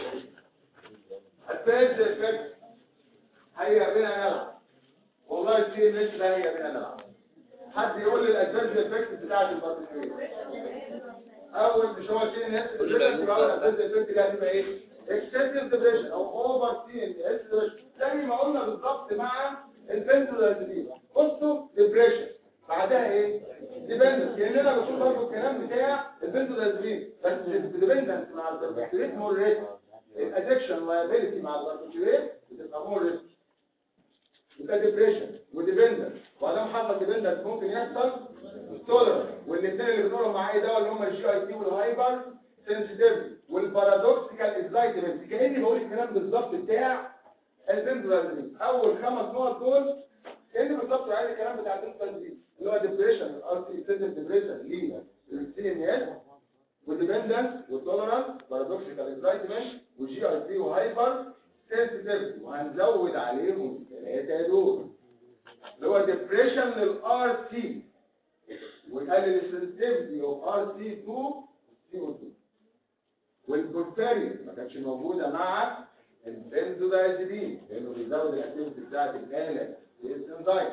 الفيز افكت هيا بنا نلعب والله السي ان اس ده هيا بنا نلعب حد يقول لي الادفانس افكت بتاعت البارتيكيولين اول مش هو السي ان اس يبقى اول الادفانس افكت ده هتبقى ايه؟ اكسسيف ديبريشن او اوفر سي ان اس زي ما قلنا بالظبط مع البنزودازولين بصوا ديبريشن بعدها ايه ديبندنس كاننا بنقول برضه الكلام بتاع البنزودازولين بس الديبندنس مع الباربيتوريت مور ريسك الادكشن لايبيلتي مع الباربيتوريت بتبقى مور ريسك يبقى ديبريشن وديبندنس وبعدين حصل ديبندنس ممكن يحصل تولرنس والاثنين اللي بنقولهم معايا ده اللي هم الجي اي تي والهايبر سنسيتيفيتي والبارادوكسيكال اكزايتمنت كاني بقول الكلام بالظبط بتاع البنزودازولين اول خمس نقط دول كاني بالظبط عايز الكلام بتاع البنزودازولين اللي هو ديبريشن الار سي سيزن ديبريشن ليه السي ان اس وديبندنس وتولرانس بارادوكسيكال اكزايتمنت وجي اي تي وهايبر سنسيتيفيتي وهنزود عليهم الثلاثه دول اللي هو ديبريشن للار سي ويقلل السنسيتيفيتي اوف ار سي 2 سي او 2 والبورفيرين ما كانتش موجوده مع البنزودايزيبين لانه بيزود الاكتيفيتي بتاعت الاله والانزيم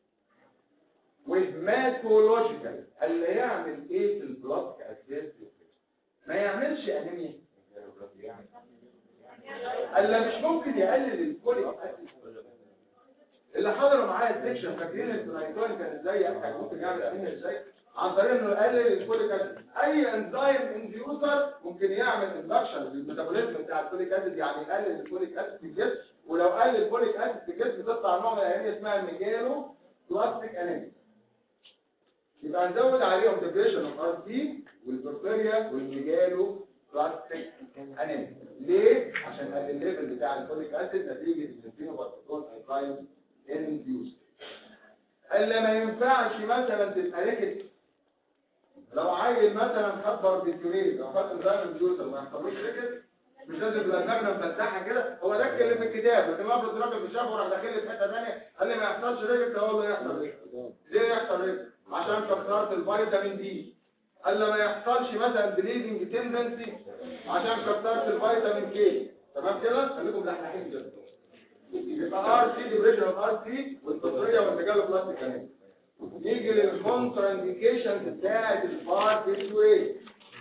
والماتولوجيكال اللي يعمل ايه في البلاد كاسيد ما يعملش انيميا الا مش ممكن يقلل الكوليك اسيد اللي حضروا معايا السكشن فاكرين البنايتون كان ازاي اكتر ممكن يعمل انيميا ازاي عن طريق انه يقلل الكوليك اسيد اي انزيم انديوسر ممكن يعمل اندكشن للميتابوليزم بتاع الكوليك اسيد يعني يقلل الكوليك اسيد في الجسم ولو قلل الكوليك اسيد في الجسم تطلع نوع من الانيميا اسمها الميجالو بلاستيك انيميا يبقى نزود عليهم ديبريشن اوف ار تي والبورفيريا والميجالو بلاستيك انيميا ليه؟ عشان الليفل بتاع الكوليك اسيد نتيجه الفينوبارتيكول انزيم انديوس الا ما ينفعش مثلا تبقى ركت لو عيل مثلا خد باربيتوريت او خد نظام الجوزر ما يحصلوش ركت مش لازم تبقى النجمه مفتحه كده هو ده اللي في الكتاب لكن افرض راجل شافه وراح داخل لي في حته ثانيه قال لي ما يحصلش ركت اقول له يحصل ركت ليه يحصل ركت؟ عشان كثرت الفيتامين دي قال له ما يحصلش مثلا بليدنج تندنسي عشان كثرت الفيتامين كي تمام كده؟ خليكم ملحلحين كده يبقى ار سي ديبريشن اوف ار سي والبطاريه والتجلط بلاستيك كمان نيجي للكونترا انديكيشنز بتاعت البار بيتوي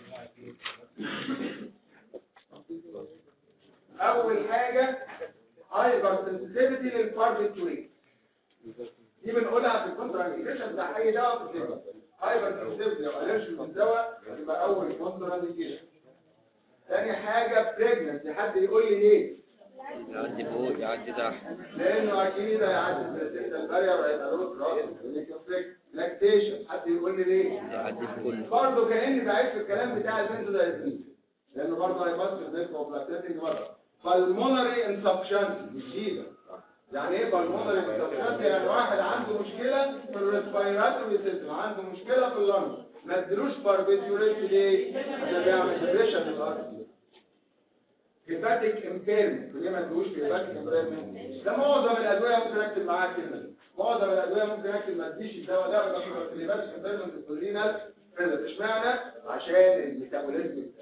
اول حاجه هايبر سنسيتيفيتي للبار بيتوي دي بنقولها في الكونترا انديكيشن بتاع اي دواء في الجسم هايبر سنسيتيفيتي لو قللش من الدواء يبقى اول كونترا انديكيشن تاني حاجه بريجننسي حد يقول لي ليه يعدي فوق يعدي تحت لانه اكيد هيعدي البلاسينتا البارير وهيبقى له راس لاكتيشن حد يقول لي ليه؟ يعدي في كله برضه كاني بعيد في الكلام بتاع البنزودايزين لانه برضه هيبص الديسك اوف لاكتيتنج بره بالمونري انسفشنسي جديده يعني ايه بالمونري انسفشنسي يعني واحد عنده مشكله في الريسبيراتوري سيستم عنده مشكله في اللنج ما ادلوش باربيتيوريت ليه؟ عشان بيعمل ديبريشن للارض هيباتيك امبيرمنت ليه ما ادلوش هيباتيك امبيرمنت ده معظم الادويه ممكن اكتب معاها الكلمه دي معظم الادويه ممكن اكتب ما اديش الدواء ده ولا في الهيباتيك امبيرمنت الكولينال اشمعنى؟ عشان الميتابوليزم بتاعه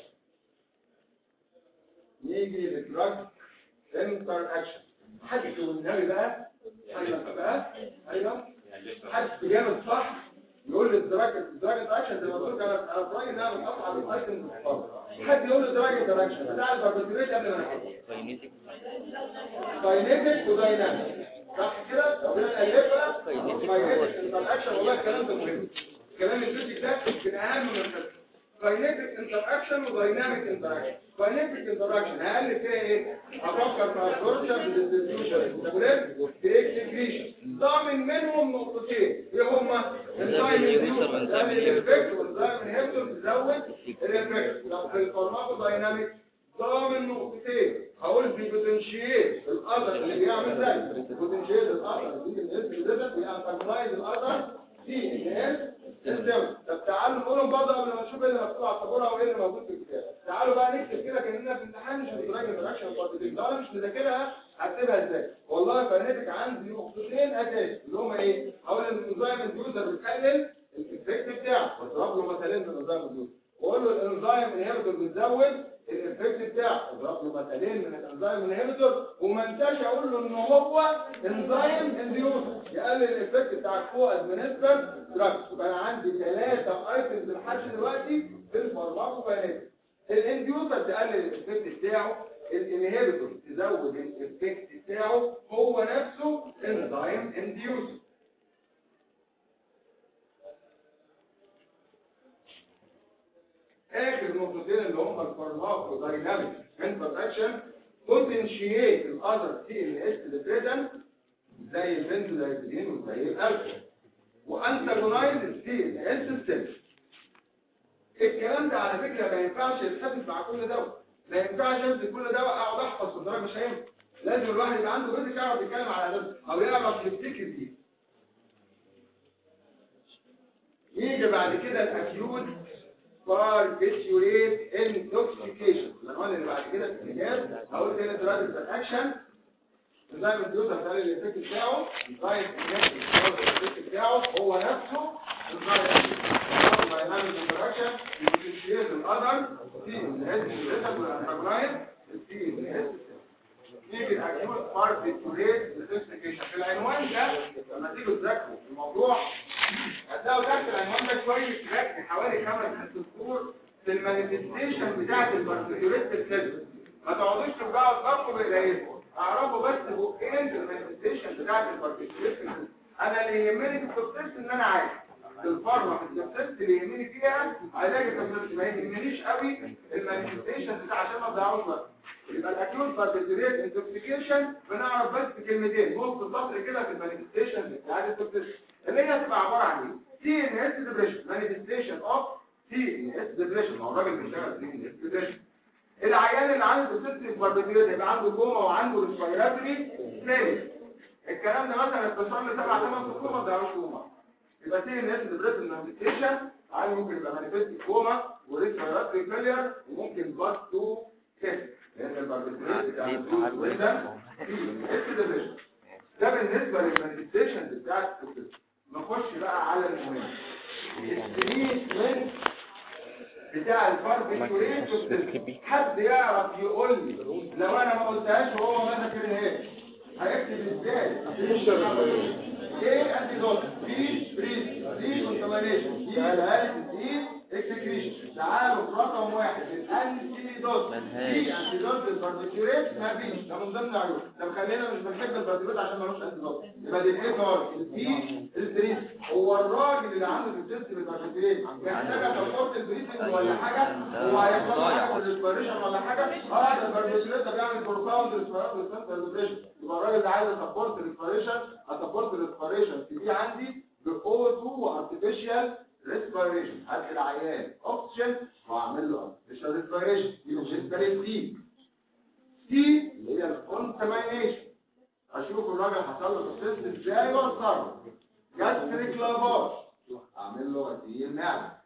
نيجي للدراج انتر اكشن حد والنبي بقى ايوه بقى ايوه حد جامد صح يقول لي الدراج الدراج انتر اكشن زي ما قلت لك انا انا في رايي انها من اصعب الايتمز في الفرق حد يقول لي الدراج انتر اكشن بتاع الباربيتوريت قبل ما نحكي كاينيتيك دايناميك ودايناميك صح كده؟ لو جينا نقلبها دايناميك انتر اكشن والله الكلام ده مهم الكلام الفيزيك ده يمكن اهم من الفيزيك كاينيتيك انتر اكشن ودايناميك انتر اكشن كاينيتيك انتر اكشن اقل فيها ايه؟ افكر في ابسوربشن بالديستريبيوشن ميتابوليزم باكسكريشن ضامن منهم نقطتين ايه هما؟ انزايم انديوسر بتعمل الافكت وانزايم انهبيتور بتزود الافكت طب في الفارماكو دايناميك ضامن نقطتين هقول البوتنشيال الاثر اللي بيعمل زي البوتنشيال الاثر اللي بيجي من الاسم ده بيأنترنايز الاثر في الناس الدم طب تعالوا نقولهم برضه قبل ما نشوف ايه اللي مكتوب على السبوره وايه اللي موجود في الكتاب تعالوا بقى نكتب كده كاننا في امتحان مش بنراجع الرياكشن بارتيكل لو انا مش مذاكرها هكتبها ازاي والله فنتج عندي نقطتين اساسي اللي هما ايه هقول ان الانزيم انديوزر بتقلل الافكت بتاعه واضرب له مثالين من الانزيم انديوزر واقول له الانزيم انهبيتور بتزود الافكت بتاعه اضرب له مثالين من الانزيم انهبيتور وما انساش اقول له ان هو انزيم انديوسر يقلل الافكت بتاع الكو ادمنستر دراجز يبقى انا عندي ثلاثه ايتمز لحد دلوقتي في الفارماكوكاينيتكس الانديوسر تقلل الافكت بتاعه الانهبيتور تزود الافكت بتاعه هو نفسه انزيم انديوسر اخر نقطتين اللي هم الفارماكو دايناميك انتر اكشن بوتنشيت الاذر سي ان اس ديبريشن زي البنزودايزين وزي الالكول وانتاجونايز السي ان اس سيل الكلام ده على فكره ما ينفعش يتحدث مع كل دواء ما ينفعش امسك كل دواء اقعد احفظ في الدرجه مش هينفع لازم الواحد يبقى عنده بيزك يعرف يتكلم على ده او يعرف يفتكر دي يجي بعد كده الاكيوت باربيتيوريت انتوكسيكيشن العنوان اللي بعد كده في الكتاب هقول كده دراج اكشن نظام الديوزر ده الايفكت بتاعه نظام الايفكت بتاعه هو نفسه نظام دايناميك انتراكشن بيتشير الاذر في الهيد ريتم والانتاجونايز في الهيد نيجي الاكيوت باربيتيوريت انتوكسيكيشن في العنوان ده لما تيجوا تذاكروا الموضوع هتلاقوا تحت العنوان ده كويس ركز حوالي خمس ست شهور في المانيفستيشن بتاعت الباربيتيوريت سيل ما تقعدوش ترجعوا تفكروا بالايام اعرفوا بس بقين في المانيفستيشن بتاعت الباربيتيوريت سيل انا اللي يهمني في الكونسيبت ان انا عايز الفارما في الكونسيبت اللي يهمني فيها علاج الكونسيبت ما يهمنيش قوي المانيفستيشن بتاع عشان ما تضيعوش وقت يبقى الاكيوت باربيتيوريت انتوكسيكيشن بنعرف بس كلمتين نص السطر كده في المانيفستيشن بتاعت التوكسيك اللي هي هتبقى عباره عن ايه؟ سي ان اس ديبريشن مانيفستيشن اوف سي ان اس ديبريشن هو الراجل بيشتغل سي ان اس ديبريشن العيان اللي عنده سيستم باربيتيوريت يبقى عنده كوما وعنده ريسبيراتوري فيلير الكلام ده مثلا اختصار لسبع ثمان سطور ما تضيعوش كوما يبقى تي ان اس ديبريشن مانيفستيشن عادي ممكن يبقى مانيفست كوما وريسبيراتوري فيلير وممكن بلس تو كيس لان الباربيتريت بتاع الدوز ده اس ديبريشن ده بالنسبه للمانيفستيشن بتاعت الطفل نخش بقى على المهم التريتمنت بتاع الباربيتوريت والطفل. حد يعرف يقول لي لو انا ما قلتهاش وهو ما ذاكرهاش هيكتب ازاي ايه انتي دوت في بريد دي كونتامينيشن دي الالف دي اكسكريشن تعالوا في رقم واحد الانتي دوت في انتي دوت للباربيتوريت ما فيش ده من ضمن عيوب طب خلينا مش بنحب الباربيتوريت عشان ملوش انتي دوت يبقى دي الايه دور البي البريد هو الراجل اللي عنده الجنس بالباربيتوريت محتاج تفوت البريدنج ولا حاجه هو هيحصل له حاجه في الريسبيريشن ولا حاجه اه ده الباربيتوريت ده بيعمل بروفاوند ريسبيريشن يبقى الراجل ده عايز سبورت ريسبيريشن اسبورت ريسبيريشن في عندي ب O2 وارتفيشال ريسبيريشن هات العيان اوكسجين واعمل له ارتفيشال ريسبيريشن دي بالنسبه للدي دي اللي هي الكونتامينيشن اشوف الراجل حصل له تسيست ازاي واتصرف جاستريك لافاج اعمل له غسيل معده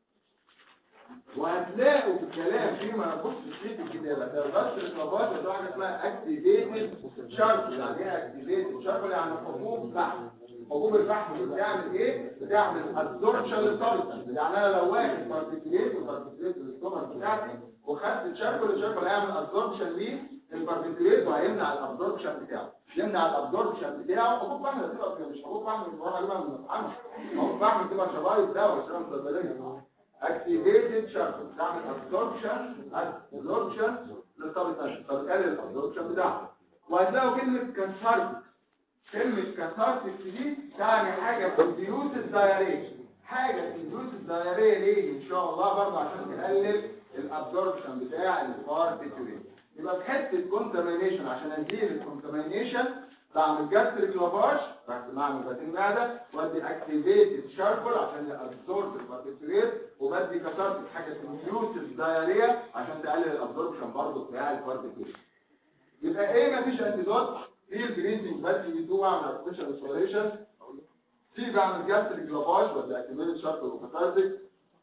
وهتلاقوا في الكلام فيما يخص تشريح الكتابه ده الجاستريك لافاج ده حاجه اسمها اكتيفيتد شارب يعني ايه اكتيفيتد شارب يعني حبوب فحم حبوب الفحم دي بتعمل ايه؟ بتعمل ادزوربشن للطرد يعني انا لو واخد بارتيكليت والبارتيكليت الاستومر بتاعتي وخدت الشاركل الشاركل هيعمل ادزوربشن ليه؟ البارتيكليت وهيمنع الابزوربشن بتاعه يمنع الابزوربشن بتاعه حبوب فحم بتبقى مش حبوب فحم اللي بروح اجيبها من المطعم حبوب فحم بتبقى شرايط دواء شرايط صيدليه اكتيفيتد شاركل بتعمل ابزوربشن ابزوربشن للطرد فبتقلل الابزوربشن بتاعه وهتلاقوا كلمه كانسارتك كلمة كثارتك دي تعني حاجة في البيوت الدايرية حاجة في البيوت الدايرية ليه إن شاء الله برضه عشان تقلل الابزوربشن بتاع البارتيكولين يبقى في حتة كونتامينيشن عشان ازيل الكونتامينيشن بعمل جاستريك لافاج بعد ما اعمل باتين معدة وادي اكتيفيتد شاركول عشان يابزورب البارتيكولين وبدي كثارتك حاجة في البيوت الدايرية عشان تقلل الابزوربشن برضه بتاع البارتيكولين يبقى ايه مفيش انتيدوت في الجرينتنج بس بيدوب اعمل ارتفيشال ريستوريشن في بعمل جاستريك لافاج ولا اكتيفيتد شاركل وكثارتك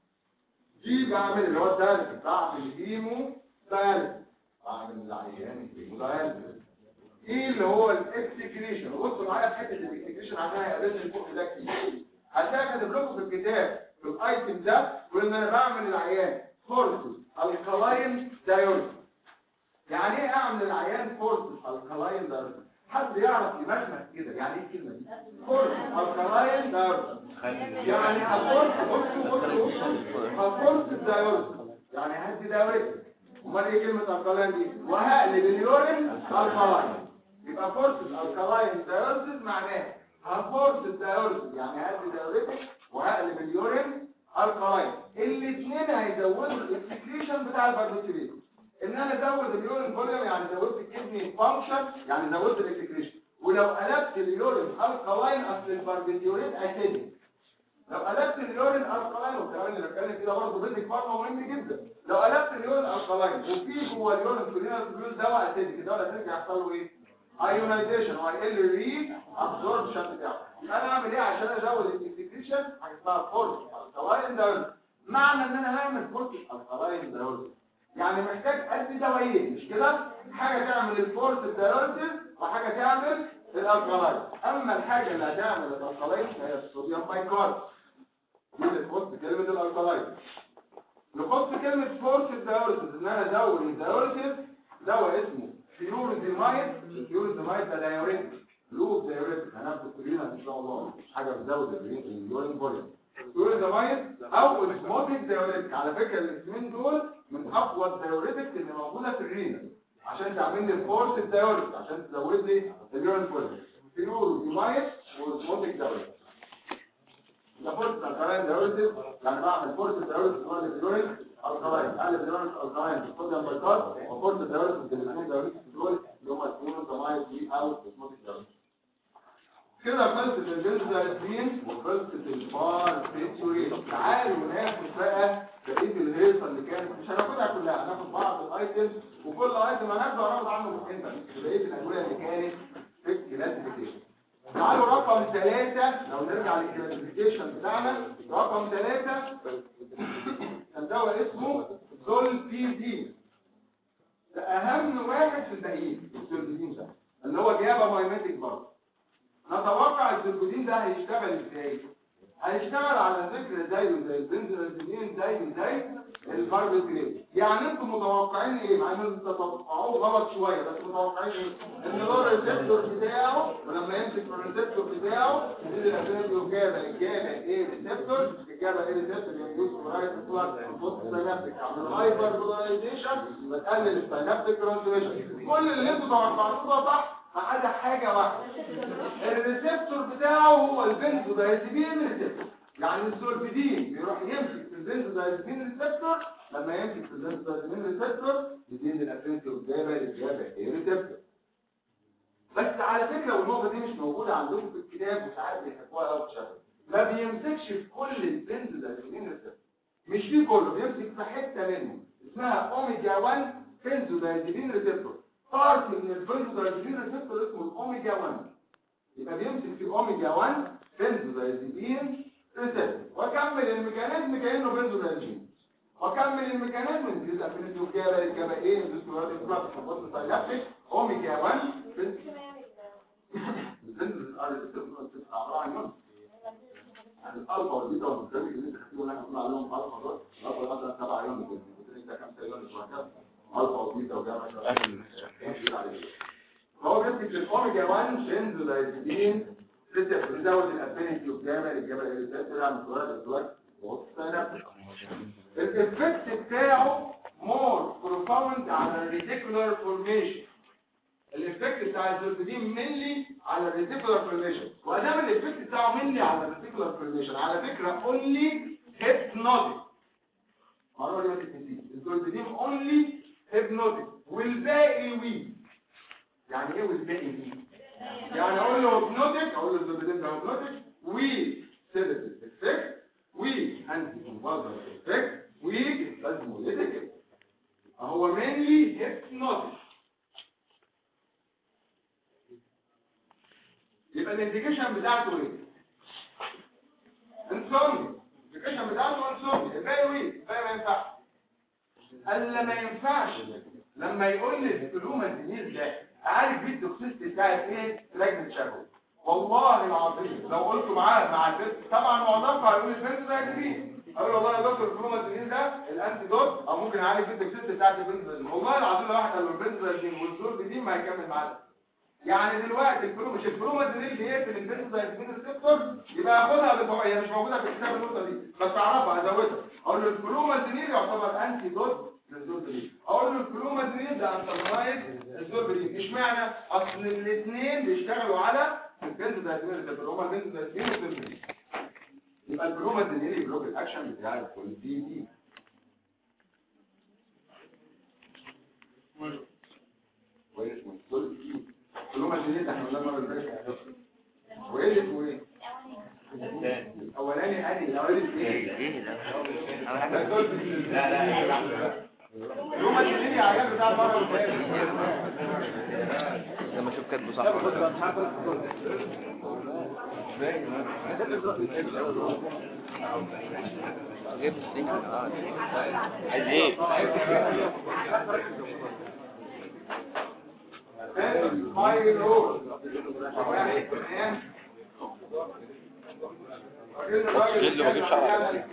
في بعمل اللي هو الثالث بعمل هيمو ثالث بعمل العيان هيمو ثالث ايه اللي هو الاكسكريشن بصوا معايا في حته الاكسكريشن عشان هيقابلني الفوق ده كتير هتلاقي كاتب لكم في الكتاب في الايتم ده يقول ان انا بعمل العيان فورسز الكلاين دايوريز يعني ايه اعمل العيان فورسز الكلاين دايوريز حد يعرف يمشمش كده يعني ايه الكلمه دي فورسز الكلاين دايوريز يعني هفورس بصوا بصوا هفورس الدايوريز يعني هدي دايوريز امال ايه كلمه الكلاين دي وهقلب اليورين الكلاين يبقى فورس الكلاين دايوريز معناه هفورس الدايوريز يعني هدي دايوريتك وهقلب اليورين الكلاين الاثنين هيزودوا الاكسكريشن بتاع الباربيتوريت ان انا ازود اليورين فوليوم يعني زودت الكدني فانكشن يعني زودت الاكسكريشن ولو قلبت اليورين الكلاين اصل الباربيتوريت اسيدي لو قلبت اليورين الكلاين والكلام اللي بتكلم فيه ده برضه بيدك فارما مهم جدا لو قلبت اليورين الكلاين وفي جوه اليورين كلنا بيقول دواء اسيدي الدواء الاسيدي هيحصل له ايه؟ ايونايزيشن وهيقل الري ابزوربشن بتاعه انا اعمل ايه عشان ازود الاكسكريشن حاجه اسمها فورس الكلاين دايوريز معنى ان انا هعمل فورس الكلاين دايوريز يعني محتاج ادي دوايين مش كده حاجه تعمل الفورس الدايوريز وحاجه تعمل الالكلاين اما الحاجه اللي هتعمل الالكلاين هي الصوديوم بايكارب دي اللي تخص كلمه الالكلاين نخص كلمه فورس الدايوريز ان انا ازود الدايوريز دواء اسمه فيوريزيمايد الفيوريزيمايد ده دايوريتك لوب دايوريتك هناخده كلنا ان شاء الله مش حاجه بتزود اليورين فوليوم فيوريزيمايد او السموتيك دايوريتك على فكره الاثنين دول من اقوى الدايوريتك اللي موجوده في الرينا عشان تعمل لي الفورس الدايوريتك عشان تزود لي اليورين فوليوم فيوريزيمايد والسموتيك دايوريتك ده فورس الكلاين دايوريتك يعني بعمل فورس الدايوريتك بعمل اليورين الكلاين قلب اليورين الكلاين الصوديوم بايكارب وفورس الدايوريتك الاثنين دايوريتك دول اللي هم الفيوريزيمايد دي او السموتيك دايوريتك كده خلصت البنزودايزين وخلصت الباربيتوريت تعالوا ناخد بقى بقيه الهيصه اللي كانت مش هناخدها كلها هناخد بعض الايتم وكل ايتم هناخده هناخد عنه مهمه بقيه الادويه اللي كانت في الكلاسيفيكيشن بتاعنا رقم ثلاثة الدواء اسمه زولبيدين ده اهم واحد في الباقيين الزولبيدين ده اللي هو جابا مايماتيك برضه نتوقع الزولبيدين ده هيشتغل ازاي هيشتغل على فكرة زيه زي البنزلازولين زيه زي الباربيترين يعني انتم متوقعين ايه مع ان انتوا تتوقعوه غلط شويه بس متوقعين ايه ان هو الريسبتور بتاعه ولما يمسك في الريسبتور بتاعه يبتدي الاسيد جابا الجابا ايه ريسبتور الجابا ايه ريسبتور يدوس ورايت بلاد بوست سينابتيك عمل هايبر بولاريزيشن بتقلل السينابتيك ترانزميشن كل اللي انتوا توقعتوه ده صح ما عدا حاجه واحده الريسبتور بتاعه هو البنزودايزيبين ريسبتور يعني الزوربيدين بيروح يمسك في البنزودايزيبين ريسبتور لما يمسك في البنزودايزيبين ريسبتور يدين الافرنتي والجابه للجابه ايه ريسبتور بس على فكره والنقطه دي مش موجوده عندكم في الكتاب وساعات بيحبوها قوي في ما بيمسكش في كل البنزودايزيبين ريسبتور مش في كله بيمسك في حته منه اسمها اوميجا 1 بنزودايزيبين ريسبتور بارت من البنزودايزيبين ريسبتور اسمه الاوميجا 1 يبقى بيمسك في اوميجا 1 بنزودايزيبين ريسبتور واكمل الميكانيزم كانه بنزودايزيبين واكمل الميكانيزم دي الافينيتي وجابه الجابه ايه الاسترويد البلاك تحط سايلابتيك اوميجا 1 يعني الالفا والبيتا والبيتا اللي انت خدتهم احنا قلنا عليهم الفا دول الالفا مثلا تبع يوم كده انت كام تيون وهكذا الفا وبيتا وجاما هو بيمسك الاوميجا 1 بنزودايزيبين لسه بنزود الافينيتي وجاما الجاما اللي بتاثر على الفلويد الفلويد الافكت بتاعه مور بروفاوند على الريتيكولار فورميشن الافكت بتاع الزولبيدين منلي على الريتيكولار فورميشن وادام الافكت بتاعه منلي على الريتيكولار فورميشن على فكره اونلي هيبنوتيك المعلومه دي ما تتنسيش الزولبيدين اونلي هيبنوتيك والباقي وي يعني ايه والباقي وي يعني اقول له هيبنوتيك اقول له الزولبيدين ده هيبنوتيك وي سيداتيف افكت وي انتي كونفالسنت افكت وي بلازموليتيك هو مينلي هيبنوتيك يبقى الانديكيشن بتاعته ايه؟ انسومنيا الانديكيشن بتاعته انسومنيا الباقي ايه؟ الباقي ما ينفعش قال ما ينفعش لما يقول لي الفلوما الدنيز ده اعالج بيه التوكسيستي بتاعت ايه؟ لجنه شهوه والله العظيم لو قلت معاه مع البنت طبعا معظمكم هيقول البنت ده كبير اقول له والله يا دكتور الفلوما الدنيز ده الانتي دوت او ممكن اعالج بيه التوكسيستي بتاعت البنت ده والله العظيم لو واحد قال له البنت ده والزور دي ما هيكمل معاه يعني دلوقتي الفلو مش الفلومازينيل اللي بيقتل البنزودايزيبين ريسبتور يبقى اخدها بطبع هي مش موجوده في الكتاب النقطه دي بس اعرفها ازودها اقول له الفلومازينيل يعتبر انتي دوت للزوربرين اقول له الفلومازينيل ده انترنايز للزوربرين اشمعنى اصل الاثنين بيشتغلوا على البنزودايزيبين ريسبتور هما البنزودايزيبين والزوربرين يبقى الفلومازينيل يبلوك الاكشن بتاع الكوليتي دي كويس من الزوربرين كلهم الجديد احنا قلنا المره اللي فاتت وايه اللي اسمه ايه؟ الاولاني ادي الاولاني ايه؟ لا لا لا كلهم الجديد يا عيال بتاع المره اللي فاتت لما اشوف كاتبه صح جبت ستيكر اه عايز ايه؟ ماي رول اللي ما جبش على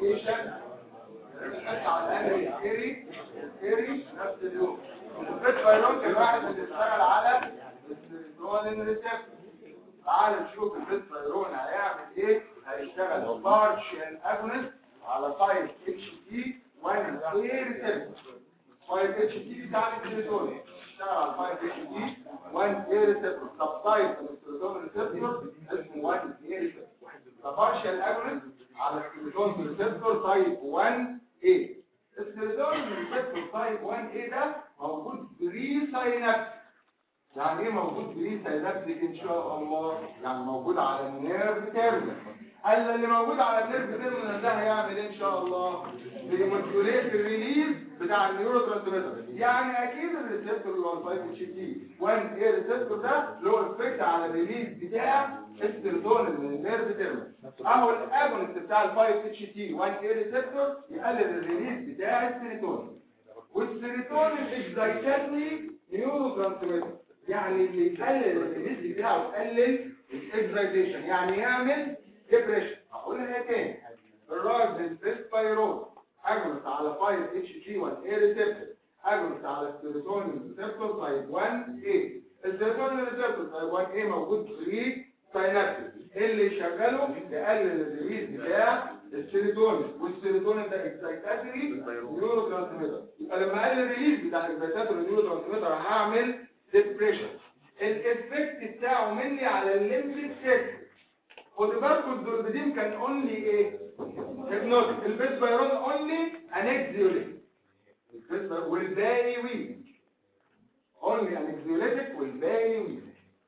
نفس اليوم الفيروس الواحد بتشتغل على الفيرون ريسبتور تعال نشوف الفيرون هيعمل ايه هيشتغل بارشال اجونست على سايت اتش تي 1 ايه ريسبتور سايت اتش تي بتاع السيروتونين اشتغل على 5 اتش تي 1 ايه ريسبتور سب تايب السيروتونين ريسبتور اسمه 1 ايه ريسبتور بارشال اجونست على السيروتونين ريسبتور تايب 1 ايه السيروتونين ريسبتور تايب 1 ايه ده موجود بري ساينابس يعني ايه موجود بري ساينابتيك ان شاء الله يعني موجود على النيرف تيرمينال قال اللي موجود على النيرف تيرمينال ده هيعمل ايه ان شاء الله بيموديوليت الريليز بتاع النيورو ترانسميتر يعني اكيد الريسبتور اللي هو الفايف اتش تي 1 ايه ريسبتور ده له افكت على الريليز بتاع السيروتونين من النيرف تيرمين اهو الاجونست بتاع ال 5 اتش تي 1 ايه ريسبتور يقلل الريليز بتاع السيروتونين والسيروتونين اكزايتاتري نيورو ترانسميتر يعني اللي يقلل الريليز بتاعه يقلل الاكزايتيشن يعني يعمل ديبريشن هقولها تاني الراجل الفيسبايرون اجونست على 5 اتش تي 1 ايه ريسبتور اجونست على السيروتونين ريسبتور تايب 1 ايه السيروتونين ريسبتور تايب 1 ايه موجود في ساينابس اللي يشغله يقلل الريليز بتاع السيروتونين والسيروتونين ده اكسايتاتري نيورو ترانسميتر يبقى لما اقلل الريليز بتاع الاكسايتاتري نيورو ترانسميتر هعمل ديبريشن الافكت بتاعه مني على الليمبيك سيستم خدوا بالكم الدوربيدين كان اونلي ايه؟ هيبنوتيك البيس بايرون اونلي انكزيوليتيك والباقي ويك اونلي انكزيوليتيك والباقي ويك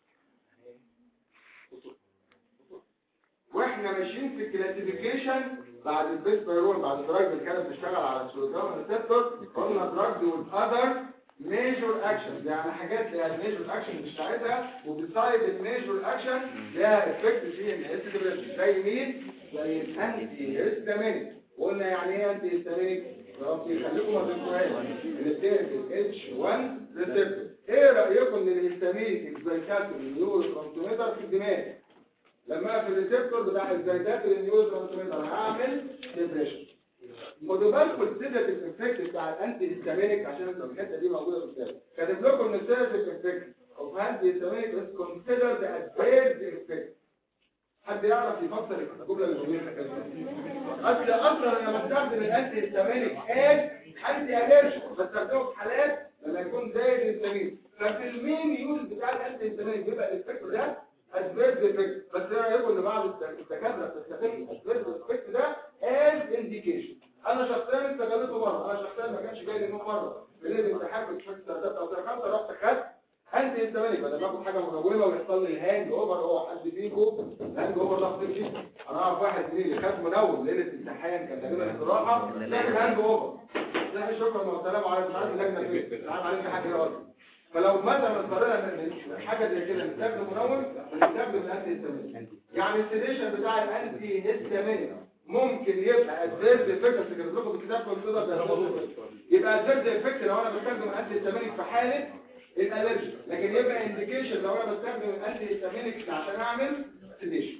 واحنا ماشيين في الكلاسيفيكيشن بعد البيس بايرون بعد الدراج اللي كانت بتشتغل على السلوجرام ريسبتور قلنا دراج والاذر ميجور اكشن يعني حاجات ليها الميجور اكشن بتاعتها وبتصايب الميجور اكشن ليها افكت في الهيستامين زي مين؟ زي الانتي هيستامين قلنا يعني ايه انتي هيستامين؟ ربي خليكم ما تنسوهاش اللي بتقتل اتش 1 ريسبتور ايه رايكم ان الهيستامين اكزايتاتور نيورو ترانسميتر في الدماغ لما في الريسبتور بتاع الزيتات النيوز ترانسميتر هعمل ديبريشن خدوا بالكم السيداتيف افكت بتاع الانتي هيستامينيك عشان الحته دي موجوده في الكتاب كاتب لكم ان السيداتيف افكت اوف انتي هيستامينيك از كونسيدرد از بيرد افكت حد يعرف يفسر الجمله اللي بقولها كده اصل اصلا انا بستخدم الانتي هيستامينيك از انتي اليرجيك بستخدمه في حالات لما يكون زايد الهيستامين ففي المين يوز بتاع الانتي هيستامينيك بيبقى الافكت ده اسباب افكت بس انا رايكم ان بعض الدكاتره بتستخدم اسباب افكت ده از انديكيشن انا شخصيا استغلته مره انا شخصيا ما كانش جاي لي من مره في الامتحان في شفت ثلاثه او خمسه رحت خدت انت الزمالك بدل ما اخد حاجه منومه ويحصل لي الهانج اوفر هو حد فيكم الهانج اوفر ده خطير جدا انا اعرف واحد زميلي خد منوم ليله الامتحان كان تقريبا استراحه لكن هانج اوفر لا شكرا والسلام عليكم مش عارف اللجنه فين تعال عليك حاجه اصلا فلو مثلا اضطرينا ان حاجه زي كده نستخدم منوم بنستخدم الانتي هيستامينيك يعني السيديشن بتاع الانتي هيستامينيك ممكن يبقى ادفيرز افكت بس كده لكم الكتاب كله يبقى ادفيرز افكت لو انا بستخدم الانتي هيستامينيك في حاله الالرجي لكن يبقى انديكيشن لو انا بستخدم الانتي هيستامينيك عشان اعمل سيديشن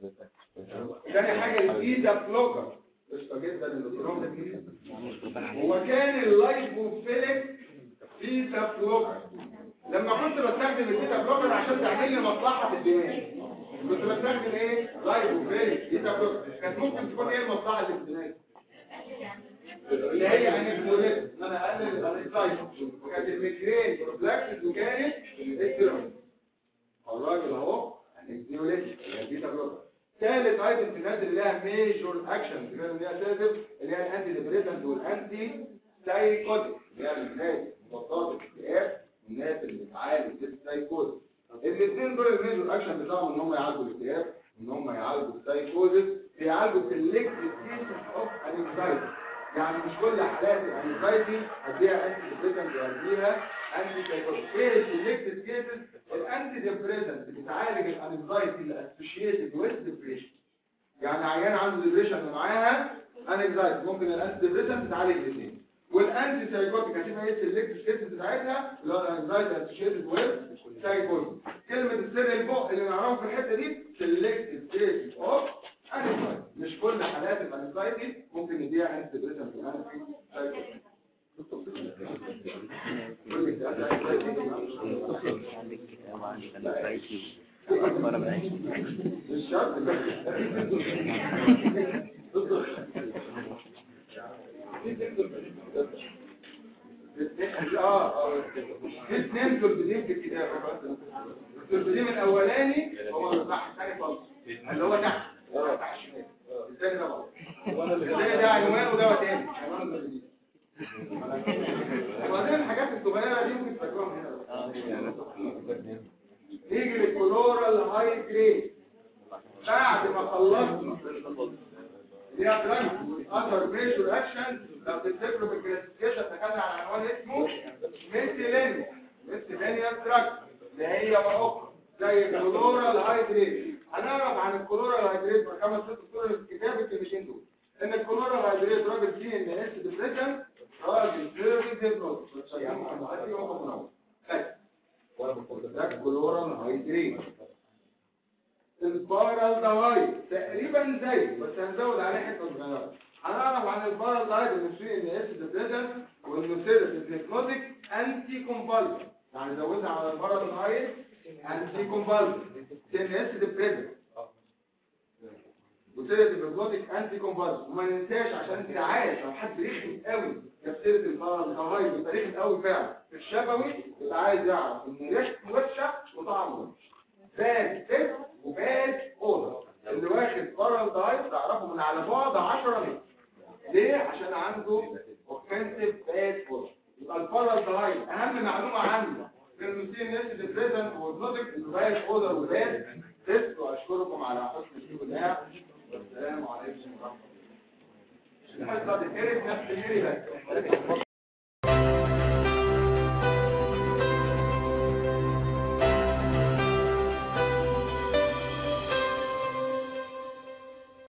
تاني حاجه البيتا بلوكر قشطه جدا الدكتور ده جديد هو كان اللايبوفيليك بيتا بلوكر لما كنت بستخدم البيتا بلوكر عشان تعمل لي مصلحه في الدماغ كنت بستخدم ايه لايبوفيليك بيتا بلوكر كانت ممكن تكون ايه المصلحه اللي في الدماغ اللي هي انكزوليت ان انا اقلل الانكزايتي وكانت الميجرين بروفلاكسس وكانت الاستيرويد الراجل اهو انكزوليت اللي هي بيتا بلوكر ثالث ايتم في الناس اللي لها ميجور اكشن اللي هي سيرفيس اللي هي الانتي ديبريسنت والانتي سايكوتيك اللي هي الناس مضادات الاكتئاب والناس اللي بتعالج السايكوتيك الاثنين دول الميجور اكشن بتاعهم ان هم يعالجوا الاكتئاب ان هم يعالجوا السايكوزيس بيعالجوا سيلكتيف كيسز اوف انكزايتي يعني مش كل حالات الانكزايتي هديها انتي ديبريسنت وهديها انتي سايكوتيك ايه السيلكتيف كيسز الانتي ديبريسنت بتعالج الانكزايتي اللي اسوشيتد ويز ديبريشن يعني عيان عنده ديبريشن ومعاها انكزايتي ممكن الانتي ديبريسنت تعالج الاثنين والانتي سايكوتيك هتبقى ايه السيلكتيف كيسز بتاعتها اللي هو الانكزايتي اسوشيتد ويز سايكوتيك كلمه السر البق اللي نعرفها في الحته دي سيلكتيف كيسز اوف انكزايتي مش كل حالات الانكزايتي ممكن نديها انتي ديبريسنت وانتي سايكوتيك مش شرط اه اه في اثنين تربدين في الكتاب التربدين الاولاني هو البحث الثاني خالص اللي هو تحت تحت الشمال الثاني ده غلط الثاني ده عنوان وده تاني عنوان التربدين وبعدين الحاجات الصغيره دي ممكن تفكرهم هنا نيجي للكلورال هاي جريد بعد ما خلصنا اللي هي دراج اندر بريشر اكشن لو تفتكروا في الكلاسيفيكيشن دخلنا على عنوان اسمه ميثيلينيا ميثيلينيا دراج صحيه اخرى زي الكلورال هايدريت هنعرف عن الكلورال هايدريت في خمس ست صور في الكتاب الكلمتين دول ان الكلورال هايدريت راجل فيه ان اس ديبريشن راجل فيري ديبروت ده الكلورال هايدريت البارالدهايد تقريبا زي بس هنزود عليه حته صغيره هنعرف عن البارالدهايد انه فيه ان اس ديبريشن وانه سيرس هيبنوتيك انتي كومبالسن يعني زودنا على البارالدهايد انتي كومبالسن ان اس ديبريشن وسيرة البروتيك انتي كومبالس وما ننساش عشان انت عارف لو حد رخم قوي تفسير الفرنساوي يبقى رخم قوي فعلا في الشفوي يبقى عايز يعرف ان ريحته وحشه وطعمه وحش باد تيست وباد اوضه اللي واخد فرنساوي تعرفه من على بعد 10 متر ليه؟ عشان عنده اوفنسيف باد اوضه يبقى الفرنساوي اهم معلومه عنده في المسير ناس اللي بريزنت والنوتك الباد اوضه والباد تيست واشكركم على حسن الاستماع السلام عليكم ورحمة الله. الحصة بتقرب نفس الشيء بس.